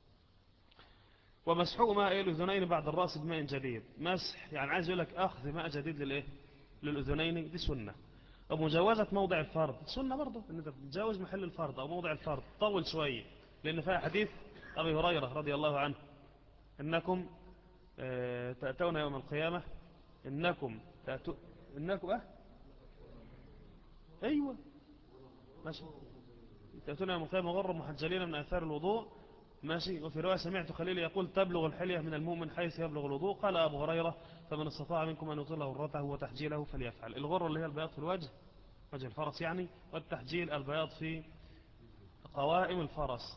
[SPEAKER 1] ومسحوه ماء الأذنين بعد الرأس بماء جديد مسح يعني عايز يقول لك أخذ ماء جديد للإيه للأذنين دي سنة ومجاوزة موضع الفرض سنة برضه ان انت تتجاوز محل الفرض أو موضع الفرض طول شوية لأن فيها حديث أبي هريرة رضي الله عنه إنكم تأتون يوم القيامة إنكم تأتون إنكم أه أيوة ماشي تأتون يوم القيامة غر محجلين من أثار الوضوء ماشي وفي رواية سمعت خليلي يقول تبلغ الحلية من المؤمن حيث يبلغ الوضوء قال أبو هريرة فمن استطاع منكم أن يطيل غرته وتحجيله فليفعل الغرة اللي هي البياض في الوجه وجه الفرس يعني والتحجيل البياض في قوائم الفرس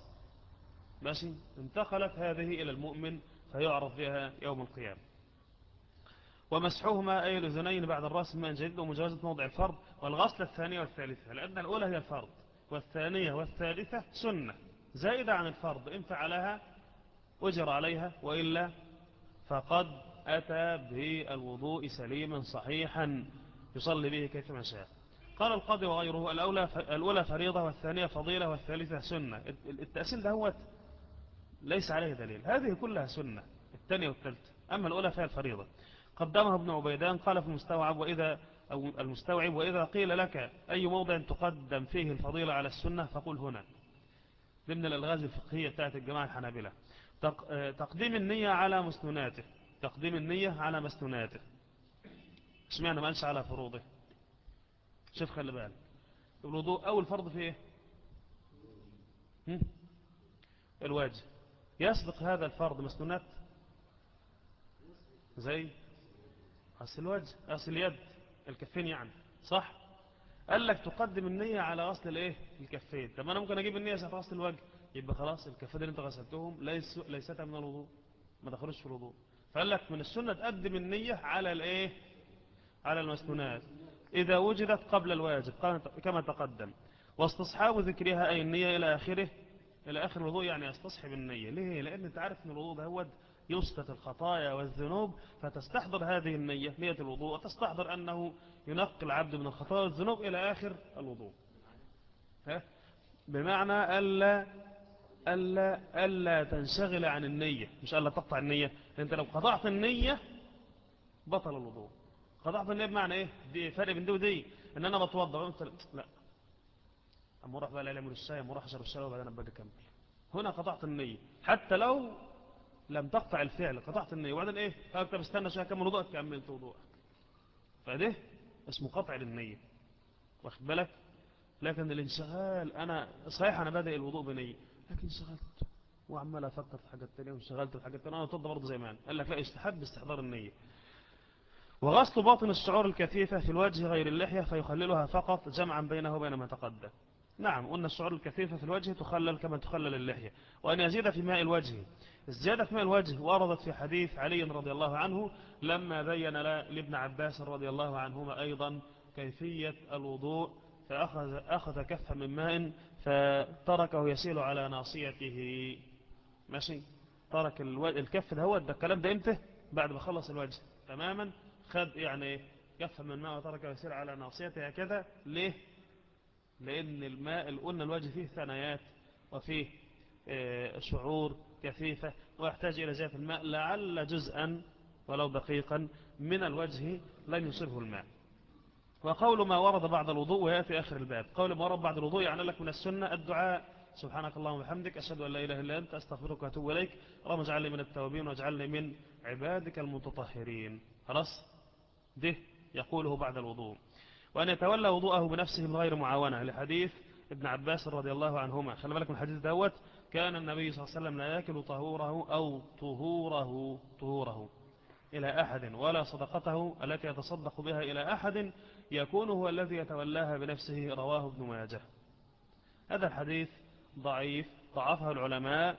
[SPEAKER 1] ماشي انتقلت هذه إلى المؤمن فيعرف بها يوم القيامة ومسحوهما أي الأذنين بعد الرأس ماء جديد ومجاوزة موضع الفرض والغسلة الثانية والثالثة لأن الأولى هي الفرض والثانية والثالثة سنة زائدة عن الفرض إن فعلها أجر عليها وإلا فقد أتى بالوضوء سليما صحيحا يصلي به كيفما شاء قال القاضي وغيره الأولى الأولى فريضة والثانية فضيلة والثالثة سنة التأسيل ده هو ليس عليه دليل هذه كلها سنة الثانية والثالثة أما الأولى فهي الفريضة قدمها ابن عبيدان قال في المستوعب وإذا أو المستوعب وإذا قيل لك أي موضع تقدم فيه الفضيلة على السنة فقل هنا ضمن الألغاز الفقهية بتاعت الجماعة الحنابلة تقديم النية على مسنوناته تقديم النية على مسنوناته اشمعنى ما قالش على فروضه شوف خلي بالك الوضوء أول فرض في ايه هم؟ الواجب يسبق هذا الفرض مسنونات زي أصل الوجه أصل اليد الكفين يعني صح قال لك تقدم النية على غسل الايه الكفين طب انا ممكن اجيب النية ساعة غسل الوجه يبقى خلاص الكفين اللي انت غسلتهم ليس ليستا من الوضوء ما دخلوش في الوضوء فقال لك من السنة تقدم النية على الايه على المسنونات إذا وجدت قبل الواجب كما تقدم واستصحاب ذكرها أي النية إلى آخره إلى آخر الوضوء يعني استصحب النية ليه؟ لأن أنت عارف أن الوضوء ده هو يسقط الخطايا والذنوب فتستحضر هذه النية نية الوضوء وتستحضر أنه ينقي العبد من الخطايا والذنوب إلى آخر الوضوء ها؟ بمعنى ألا ألا ألا تنشغل عن النية مش ألا تقطع النية أنت لو قطعت النية بطل الوضوء قطعت النية بمعنى إيه دي فرق بين دي ودي إن أنا بتوضى لا أما أروح بقى لأعمل الشاي أما أروح أشرب الشاي وبعدين أبقى أكمل هنا قطعت النية حتى لو لم تقطع الفعل قطعت النية وبعدين إيه فأكتب استنى شوية كمل وضوءك كملت وضوءك فده اسمه قطع للنية واخد بالك لكن الانشغال أنا صحيح أنا بادئ الوضوء بنية لكن انشغلت وعمال أفكر في حاجات تانية وانشغلت في حاجات تانية أنا أتوضى برضه زي ما أنا قال لك لا استحب استحضار النية وغسل باطن الشعور الكثيفة في الوجه غير اللحية فيخللها فقط جمعا بينه وبين ما تقدم نعم قلنا الشعور الكثيفة في الوجه تخلل كما تخلل اللحية وأن يزيد في ماء الوجه الزيادة في ماء الوجه وردت في حديث علي رضي الله عنه لما بين لابن عباس رضي الله عنهما أيضا كيفية الوضوء فأخذ أخذ كفا من ماء فتركه يسيل على ناصيته ماشي ترك الكف ده هو ده الكلام ده امتى بعد ما خلص الوجه تماما خد يعني كف من ماء وتركه يسيل على ناصيته هكذا ليه لأن الماء قلنا الوجه فيه ثنايات وفيه شعور كثيفة ويحتاج إلى زيادة الماء لعل جزءا ولو دقيقا من الوجه لن يصيبه الماء وقول ما ورد بعد الوضوء ويأتي آخر الباب قول ما ورد بعد الوضوء يعني لك من السنة الدعاء سبحانك اللهم وبحمدك أشهد أن لا إله إلا أنت أستغفرك وأتوب إليك اللهم اجعلني من التوابين واجعلني من عبادك المتطهرين خلاص ده يقوله بعد الوضوء وأن يتولى وضوءه بنفسه من غير معاونة لحديث ابن عباس رضي الله عنهما خلي بالك من الحديث دوت كان النبي صلى الله عليه وسلم لا يأكل طهوره أو طهوره طهوره إلى أحد ولا صدقته التي يتصدق بها إلى أحد يكون هو الذي يتولاها بنفسه رواه ابن ماجه هذا الحديث ضعيف ضعفه العلماء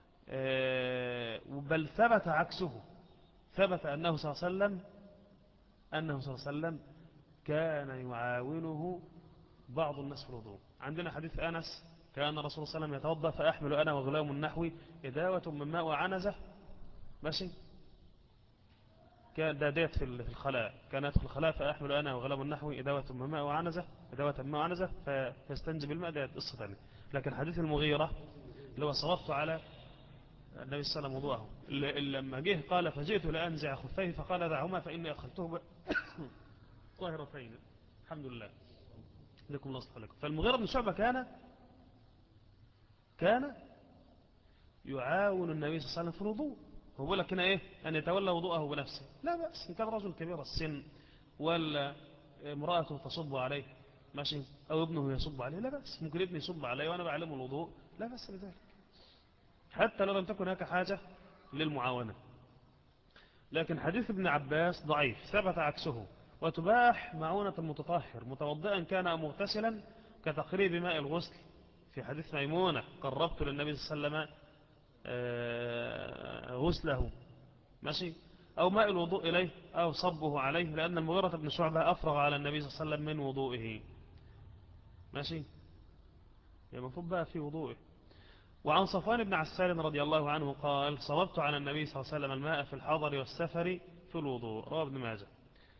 [SPEAKER 1] بل ثبت عكسه ثبت أنه صلى الله عليه وسلم أنه صلى الله عليه وسلم كان يعاونه بعض الناس في الوضوء عندنا حديث أنس كان الرسول صلى الله عليه وسلم يتوضا فأحمل أنا وغلام النحو إداوة من ماء وعنزة ماشي كان داديت في الخلاء كان يدخل الخلاء فأحمل أنا وغلام النحو إداوة من ماء وعنزة إداوة من ماء وعنزة فيستنجب الماء ده قصة ثانية لكن حديث المغيرة اللي هو صوبت على النبي صلى الله عليه وسلم وضوءه لما جه قال فجئت لأنزع خفيه فقال دعهما فإني أدخلته طاهرتين الحمد لله لكم نصح لكم فالمغيرة بن شعبة كان كان يعاون النبي صلى الله عليه وسلم في الوضوء هو بيقول لك هنا ايه ان يتولى وضوءه بنفسه لا بأس ان كان رجل كبير السن ولا امرأته تصب عليه ماشي او ابنه يصب عليه لا بأس ممكن ابني يصب عليه وانا بعلمه الوضوء لا بأس بذلك حتى لو لم تكن هناك حاجة للمعاونة لكن حديث ابن عباس ضعيف ثبت عكسه وتباح معونة المتطهر متوضئا كان أو مغتسلا كتقريب ماء الغسل في حديث ميمونة قربت للنبي صلى الله عليه وسلم غسله ماشي أو ماء الوضوء إليه أو صبه عليه لأن المغيرة بن شعبة أفرغ على النبي صلى الله عليه وسلم من وضوئه ماشي يعني المفروض بقى في وضوئه وعن صفوان بن عسال رضي الله عنه قال صببت على النبي صلى الله عليه وسلم الماء في الحضر والسفر في الوضوء رواه ابن ماجه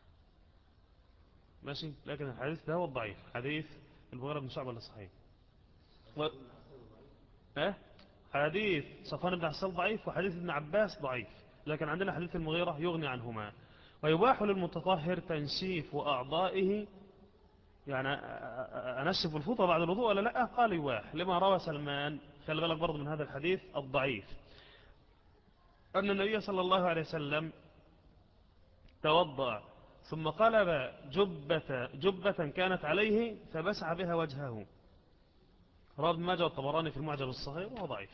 [SPEAKER 1] ماشي لكن الحديث ده هو الضعيف حديث المغيرة بن شعبة الصحيح و... اه حديث صفوان بن عسال ضعيف وحديث ابن عباس ضعيف لكن عندنا حديث المغيرة يغني عنهما ويباح للمتطهر تنشيف أعضائه يعني أنشف الفوطة بعد الوضوء ولا لا قال يباح لما روى سلمان خلي بالك برضه من هذا الحديث الضعيف أن النبي صلى الله عليه وسلم توضأ ثم قلب جبة, جبة كانت عليه فبسع بها وجهه راب ماجه الطبراني في المعجب الصغير وهو ضعيف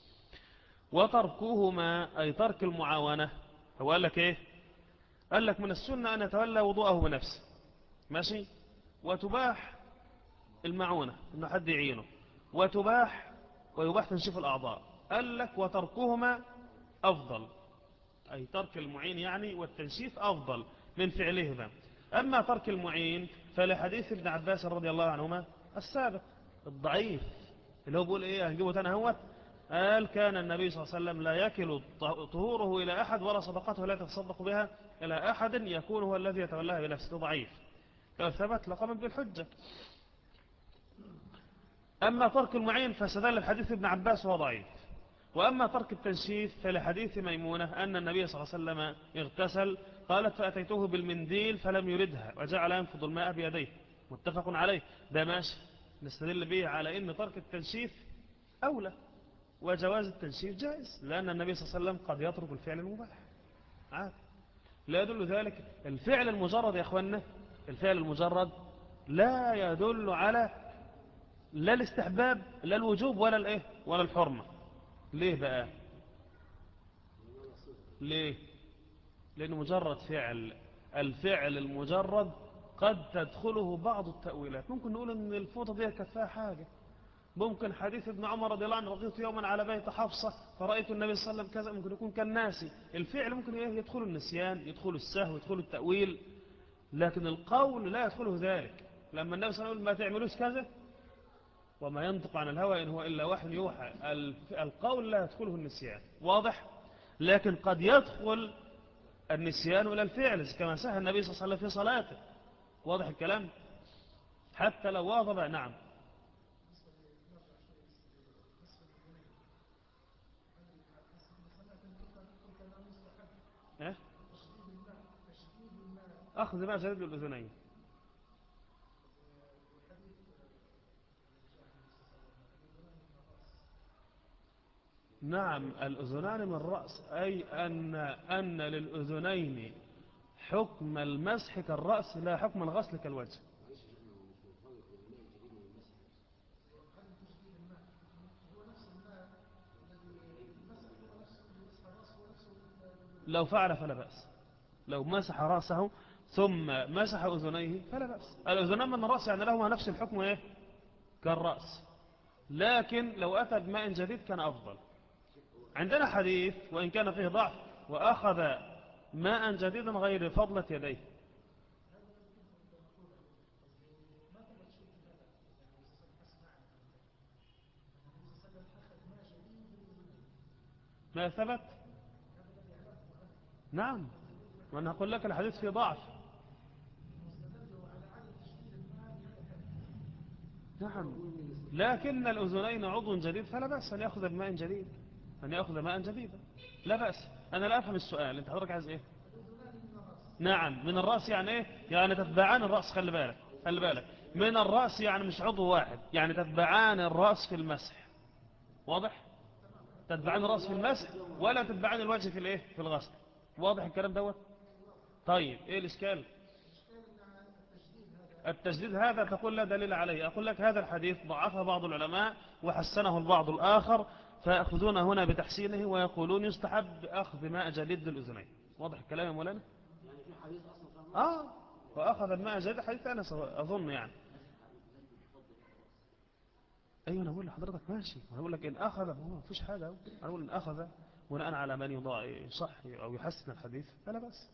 [SPEAKER 1] وتركهما أي ترك المعاونة هو قال لك إيه قال لك من السنة أن يتولى وضوءه بنفسه ماشي وتباح المعونة إنه حد يعينه وتباح ويباح تنشيف الأعضاء قال لك وتركهما أفضل أي ترك المعين يعني والتنشيف أفضل من فعلهما أما ترك المعين فلحديث ابن عباس رضي الله عنهما السابق الضعيف اللي هو بيقول إيه هنجيبه تاني هوت قال كان النبي صلى الله عليه وسلم لا يكل طهوره إلى أحد ولا صدقته لا يتصدق بها إلى أحد يكون هو الذي يتولاها بنفسه ضعيف لو ثبت لقام بالحجة أما ترك المعين فسدل الحديث ابن عباس وهو ضعيف وأما ترك التنشيف فلحديث ميمونة أن النبي صلى الله عليه وسلم اغتسل قالت فأتيته بالمنديل فلم يردها وجعل ينفض الماء بيديه متفق عليه ده ماشي نستدل به على أن ترك التنشيف أولى وجواز التنشيف جائز لأن النبي صلى الله عليه وسلم قد يترك الفعل المباح عادي لا يدل ذلك الفعل المجرد يا أخوانا الفعل المجرد لا يدل على لا الاستحباب لا الوجوب ولا الايه ولا الحرمة ليه بقى ليه لأنه مجرد فعل الفعل المجرد قد تدخله بعض التأويلات ممكن نقول ان الفوطة دي كانت فيها حاجة ممكن حديث ابن عمر رضي الله عنه رضيت يوما على بيت حفصة فرأيت النبي صلى الله عليه وسلم كذا ممكن يكون كان ناسي الفعل ممكن يدخل النسيان يدخل السهو يدخل التأويل لكن القول لا يدخله ذلك لما النبي صلى الله عليه وسلم ما تعملوش كذا وما ينطق عن الهوى إن هو إلا وحي يوحى القول لا يدخله النسيان واضح لكن قد يدخل النسيان إلى الفعل كما سهى النبي صلى الله عليه وسلم في صلاته واضح الكلام حتى لو واظب نعم إيه؟ أخذ ما شديد الأذنين نعم الأذنان من الرأس أي أن, أن للأذنين حكم المسح كالرأس لا حكم الغسل كالوجه لو فعل فلا بأس لو مسح رأسه ثم مسح أذنيه فلا بأس الأذنان من الرأس يعني لهما نفس الحكم إيه؟ كالرأس لكن لو أتى بماء جديد كان أفضل عندنا حديث وإن كان فيه ضعف وأخذ ماء جديدا غير فضلة يديه ما ثبت نعم وأنا أقول لك الحديث فيه ضعف نعم لكن الأذنين عضو جديد فلا بأس أن يأخذ بماء جديد أن يأخذ ماء جديدا لا بأس أنا لا أفهم السؤال أنت حضرتك عايز إيه نعم من الرأس يعني إيه يعني تتبعان الرأس خلي بالك خلي بالك من الرأس يعني مش عضو واحد يعني تتبعان الرأس في المسح واضح تتبعان الرأس في المسح ولا تتبعان الوجه في الإيه في الغسل واضح الكلام دوت طيب إيه الإشكال التجديد هذا تقول لا دليل عليه أقول لك هذا الحديث ضعفه بعض العلماء وحسنه البعض الآخر فيأخذون هنا بتحسينه ويقولون يستحب أخذ ماء جديد للأذنين واضح الكلام يا مولانا
[SPEAKER 3] يعني في حديث اصلا فاهم
[SPEAKER 1] آه وأخذ الماء جديد حديث أنس أظن يعني أيوة أنا أقول لحضرتك ماشي أنا أقول لك إن أخذ هو مفيش حاجة أهو. أنا أقول إن أخذ بناء على من يضاع يصح أو يحسن الحديث فلا بأس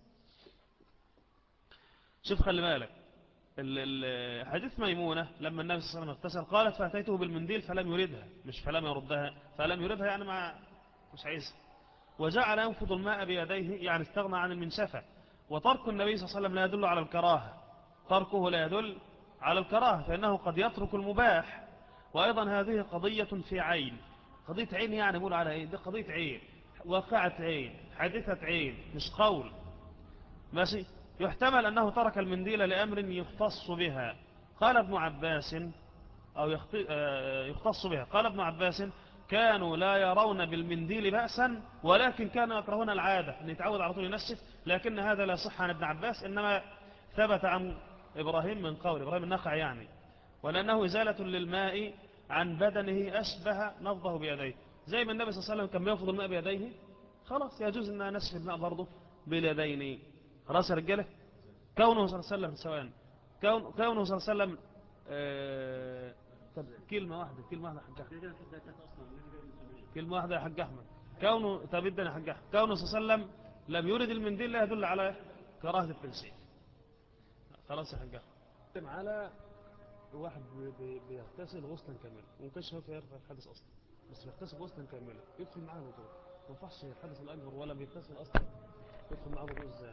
[SPEAKER 1] شوف خلي بالك ال- ال- حديث ميمونة لما النبي صلى الله عليه وسلم اغتسل قالت فأتيته بالمنديل فلم يردها مش فلم يردها فلم يردها يعني مع مش عايزها وجعل ينفض الماء بيديه يعني استغنى عن المنشفة وترك النبي صلى الله عليه وسلم لا يدل على الكراهة تركه لا يدل على الكراهة فإنه قد يترك المباح وأيضا هذه قضية في عين قضية عين يعني نقول على إيه دي قضية عين واقعة عين حادثة عين مش قول ماشي يحتمل أنه ترك المنديل لأمر يختص بها قال ابن عباس أو يخت- آه، يختص بها قال ابن عباس كانوا لا يرون بالمنديل بأسا ولكن كانوا يكرهون العادة أن يتعود على طول ينشف لكن هذا لا صح عن ابن عباس إنما ثبت عن إبراهيم من قول إبراهيم النخع يعني ولأنه إزالة للماء عن بدنه أشبه نفضه بيديه زي ما النبي صلى الله عليه وسلم كان بينفض الماء بيديه خلاص يجوز أن نشف الماء برضه باليدين خلاص يا رجاله كونه صلى الله عليه وسلم سواء كون كونه صلى الله عليه وسلم آه، طب كلمة واحدة كلمة واحدة يا حاج أحمد
[SPEAKER 3] كده كده كده اصلا النبي جاي من سبيل.
[SPEAKER 1] كلمة واحدة يا حاج أحمد كونه طب ادنا يا حاج أحمد كونه صلى الله عليه وسلم لم يرد المنديل لا يدل على كراهة التنسيق خلاص يا حاج أحمد على واحد بي- بي- بيغتسل غسلا كاملا ممكن هو يرفع الحدث أصلا بس بيغتسل غسلا كاملا يدخل معاه الوضوء ما ينفعش الحدث الأكبر ولا بيغتسل أصلا يدخل معاه الوضوء ازاي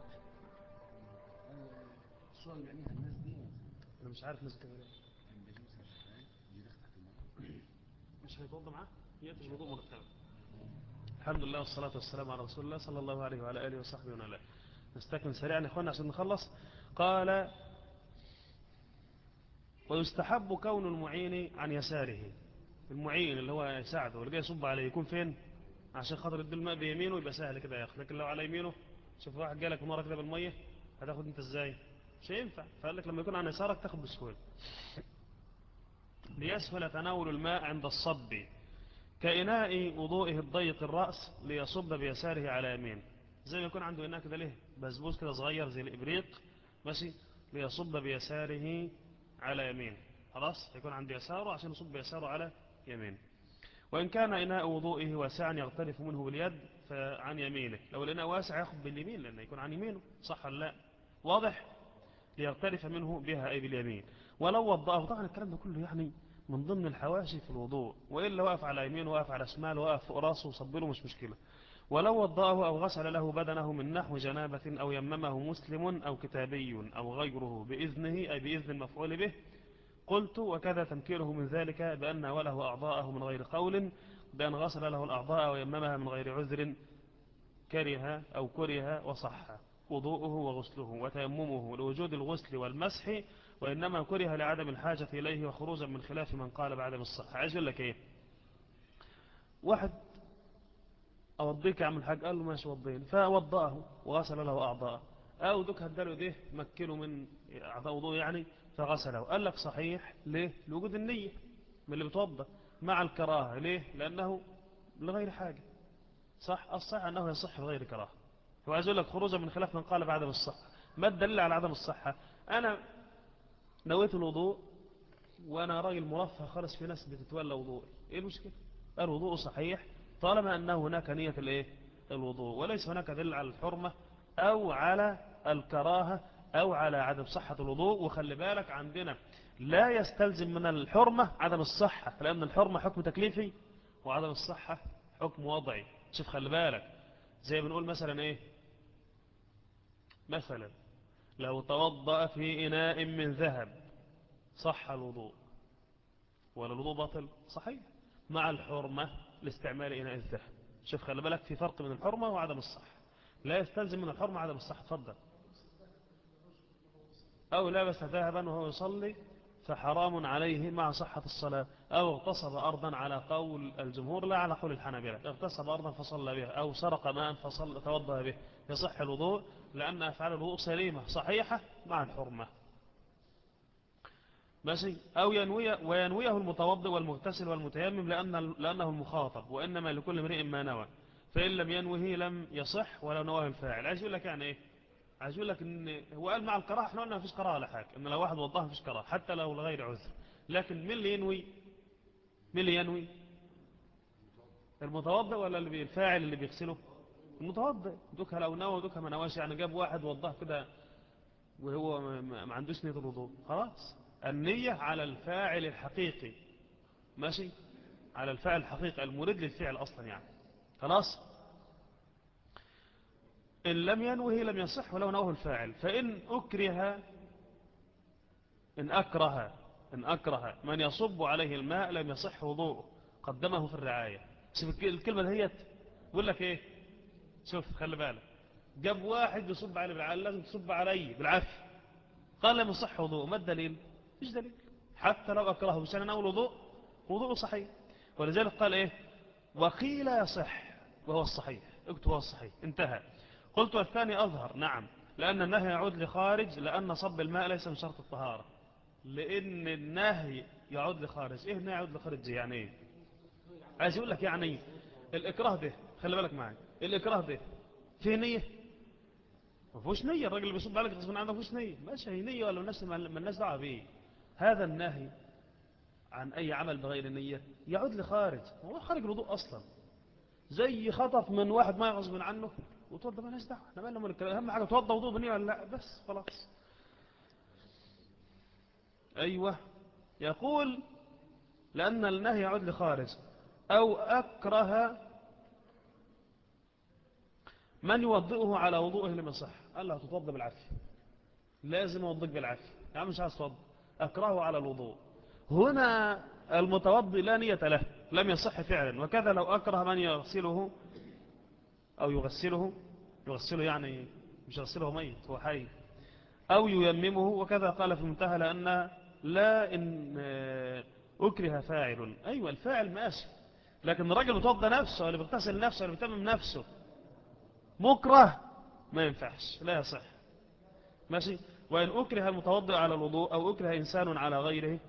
[SPEAKER 3] الصورة اللي بيعملها الناس دي
[SPEAKER 1] أنا مش عارف ناس كاملة مش هيتوضى معاه يأتي الوضوء مرتبا الحمد لله والصلاة والسلام على رسول الله صلى الله عليه وعلى آله وصحبه ومن والاه نستكمل سريعا يا اخوانا عشان نخلص قال ويستحب كون المعين عن يساره المعين اللي هو يساعده واللي جاي يصب عليه يكون فين عشان خاطر يدي الماء بيمينه يبقى سهل كده ياخد لكن لو على يمينه شوف واحد جالك مره كده بالميه هتاخد انت ازاي مش هينفع فقال لك لما يكون عن يسارك تاخد بسهوله ليسهل تناول الماء عند الصب كإناء وضوئه الضيق الرأس ليصب بيساره على يمين زي ما يكون عنده إناء كده ليه بسبوس كده صغير زي الإبريق ماشي ليصب بيساره على يمين خلاص يكون عند يساره عشان يصب بيساره على يمين وإن كان إناء وضوئه واسعا يغترف منه باليد فعن يمينه لو الإناء واسع ياخد باليمين لأنه يكون عن يمينه صح ولا لا واضح ليغترف منه بها أي باليمين ولو وضعه طبعا الكلام ده كله يعني من ضمن الحواشي في الوضوء وإلا وقف على يمين وقف على شمال وقف فوق راسه وصب له مش مشكلة ولو وضعه أو غسل له بدنه من نحو جنابة أو يممه مسلم أو كتابي أو غيره بإذنه أي بإذن المفعول به قلت وكذا تنكيره من ذلك بأن وله أعضاءه من غير قول بأن غسل له الأعضاء ويممها من غير عذر كره أو كره وصح وضوءه وغسله وتيممه لوجود الغسل والمسح وإنما كره لعدم الحاجة إليه وخروجا من خلاف من قال بعدم الصحة عايز يقول لك إيه واحد أوضيك يا عم الحاج قال له ماشي وضيني فوضأه وغسل له أعضاءه أو دوك هداله إيديه مكنه من أعضاء وضوء يعني فغسله قال لك صحيح ليه لوجود النية من اللي بتوضى مع الكراهة ليه لأنه لغير حاجة صح الصح أنه يصح بغير كراهة هو عايز يقول لك خروجا من خلاف من قال بعدم الصحة ما الدليل على عدم الصحة أنا نويت الوضوء وأنا راجل مرفه خالص في ناس بتتولى وضوء إيه المشكلة الوضوء صحيح طالما أنه هناك نية الإيه الوضوء وليس هناك دليل على الحرمة أو على الكراهة أو على عدم صحة الوضوء وخلي بالك عندنا لا يستلزم من الحرمة عدم الصحة لأن الحرمة حكم تكليفي وعدم الصحة حكم وضعي شوف خلي بالك زي بنقول مثلا إيه مثلا لو توضأ في إناء من ذهب صح الوضوء ولا الوضوء باطل صحيح مع الحرمة لاستعمال إناء الذهب شوف خلي بالك في فرق من الحرمة وعدم الصحة لا يستلزم من الحرمة عدم الصحة تفضل أو لبس ذهبا وهو يصلي فحرام عليه مع صحة الصلاة أو اغتصب أرضا على قول الجمهور لا على قول الحنابلة اغتصب أرضا فصلى بها أو سرق ماء فصل توضأ به يصح الوضوء لأن أفعال الوضوء سليمة صحيحة مع الحرمة ماشي أو ينوي وينويه المتوضئ والمغتسل والمتيمم لأن لأنه المخاطب وإنما لكل امرئ ما نوى فإن لم ينوه لم يصح ولو نواه الفاعل عايز يقول لك يعني إيه عايز يقول لك ان هو قال مع الكراهه احنا قلنا مفيش كراهه ولا حاجه ان لو واحد وضاها مفيش كراهه حتى لو لغير عذر لكن مين اللي ينوي مين اللي ينوي المتوضئ ولا اللي بي- الفاعل اللي بيغسله المتوضئ دوكها لو نوى دوكها ما نواش يعني جاب واحد وضاه كده وهو ما- ما ما عندوش نية الوضوء خلاص النية على الفاعل الحقيقي ماشي على الفاعل الحقيقي المريد للفعل أصلا يعني خلاص إن لم ينوه لم يصح ولو نوه الفاعل فإن أكره إن أكره إن أكره من يصب عليه الماء لم يصح وضوءه قدمه في الرعاية شوف الك- الكلمة دهيت بقول لك إيه شوف خلي بالك جاب واحد بيصب عليه بالعافية لازم تصب علي بالعافية قال لم يصح وضوءه ما الدليل مش دليل حتى لو أكرهه مش أنا أول وضوء وضوءه صحيح ولذلك قال إيه وقيل يصح وهو الصحيح اكتب هو الصحيح انتهى قلت والثاني أظهر نعم لأن النهي يعود لخارج لأن صب الماء ليس من شرط الطهارة لأن النهي يعود لخارج إيه النهي يعود لخارج دي يعني إيه عايز يقول لك يعني الإكراه ده خلي بالك معي الإكراه ده فيه نية ما فيهوش نية الراجل اللي بيصب عليك غصب عنه ما فيهوش نية ماشي هي نية ولا الناس ما الناس دعوه بيه هذا النهي عن أي عمل بغير نية يعود لخارج هو خارج الوضوء أصلا زي خطف من واحد ما غصب عنه وتوضى ما دعوه احنا مالنا من الكلام اهم حاجه توضى وضوء بنيه ولا لا بس خلاص ايوه يقول لان النهي يعود لخارج او اكره من يوضئه على وضوءه لم يصح قال له تتوضى بالعافيه لازم اوضيك بالعافيه يا عم مش عايز توضى اكرهه على الوضوء هنا المتوضي لا نية له لم يصح فعلا وكذا لو أكره من يغسله أو يغسله يغسله يعني مش يغسله ميت هو حي أو ييممه وكذا قال في المنتهى لأن لا إن آه، أكره فاعل أيوة الفاعل ماشي لكن الراجل بتوضى نفسه اللي بيغتسل نفسه اللي بيتمم نفسه مكره ما ينفعش لا يصح ماشي وإن أكره المتوضئ على الوضوء أو أكره إنسان على غيره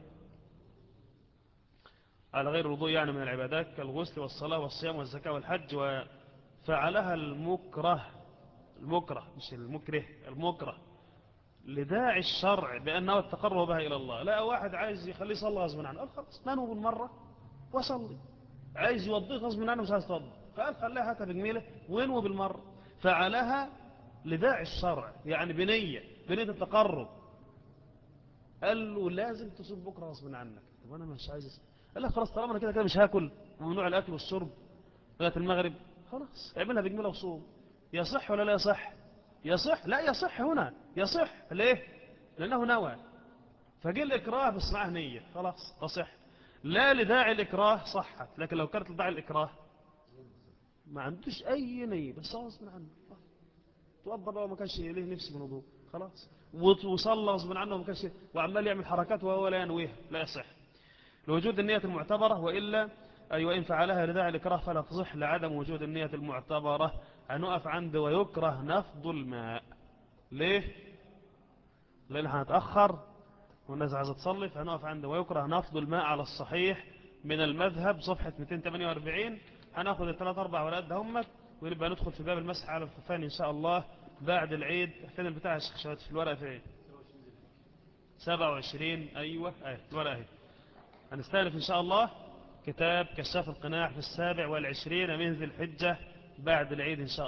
[SPEAKER 1] على غير الوضوء يعني من العبادات كالغسل والصلاة والصيام والزكاة والحج وفعلها المكره المكره مش المكره المكره لداعي الشرع بأنه التقرب بها إلى الله لا واحد عايز يخليه يصلي غصب عنه قال خلاص ننو بالمرة وصلي عايز يوضيه غصب عنه مش عايز يتوضى قال خليها هاتها بجميلة وينوي بالمرة فعلها لداعي الشرع يعني بنية بنية التقرب قال له لازم تصوم بكرة غصب عنك طب أنا مش عايز أصوم. قال لك خلاص طالما أنا كده كده مش هاكل وممنوع الأكل والشرب لغاية المغرب خلاص اعملها بجميلة وصوم يصح ولا لا يصح يصح لا يصح هنا يصح ليه لأنه نوى فجي الإكراه بس معه نية خلاص تصح لا لداعي الإكراه صحت لكن لو كانت لداعي الإكراه ما عندوش أي نية بس غصب عنه توضى بقى وما كانش ليه نفس من وضوء خلاص وط- وصلى غصب عنه وما كانش وعمال يعمل حركات وهو لا ينويها لا يصح لوجود النية المعتبرة وإلا أي وإن فعلها لداعي الإكراه فلا تصح لعدم وجود النية المعتبرة هنقف عند ويكره نفض الماء ليه؟ لأن هنتأخر والناس عايزة تصلي فهنقف عند ويكره نفض الماء على الصحيح من المذهب صفحة 248 هناخد الثلاث أربع ورقات دهمت ونبقى ندخل في باب المسح على الخفان إن شاء الله بعد العيد فين البتاع يا شيخ شوات في الورقة فين 27 أيوة أهي الورقة أهي هنستأنف إن شاء الله كتاب كشاف القناع في السابع والعشرين من ذي الحجة بعد العيد إن شاء الله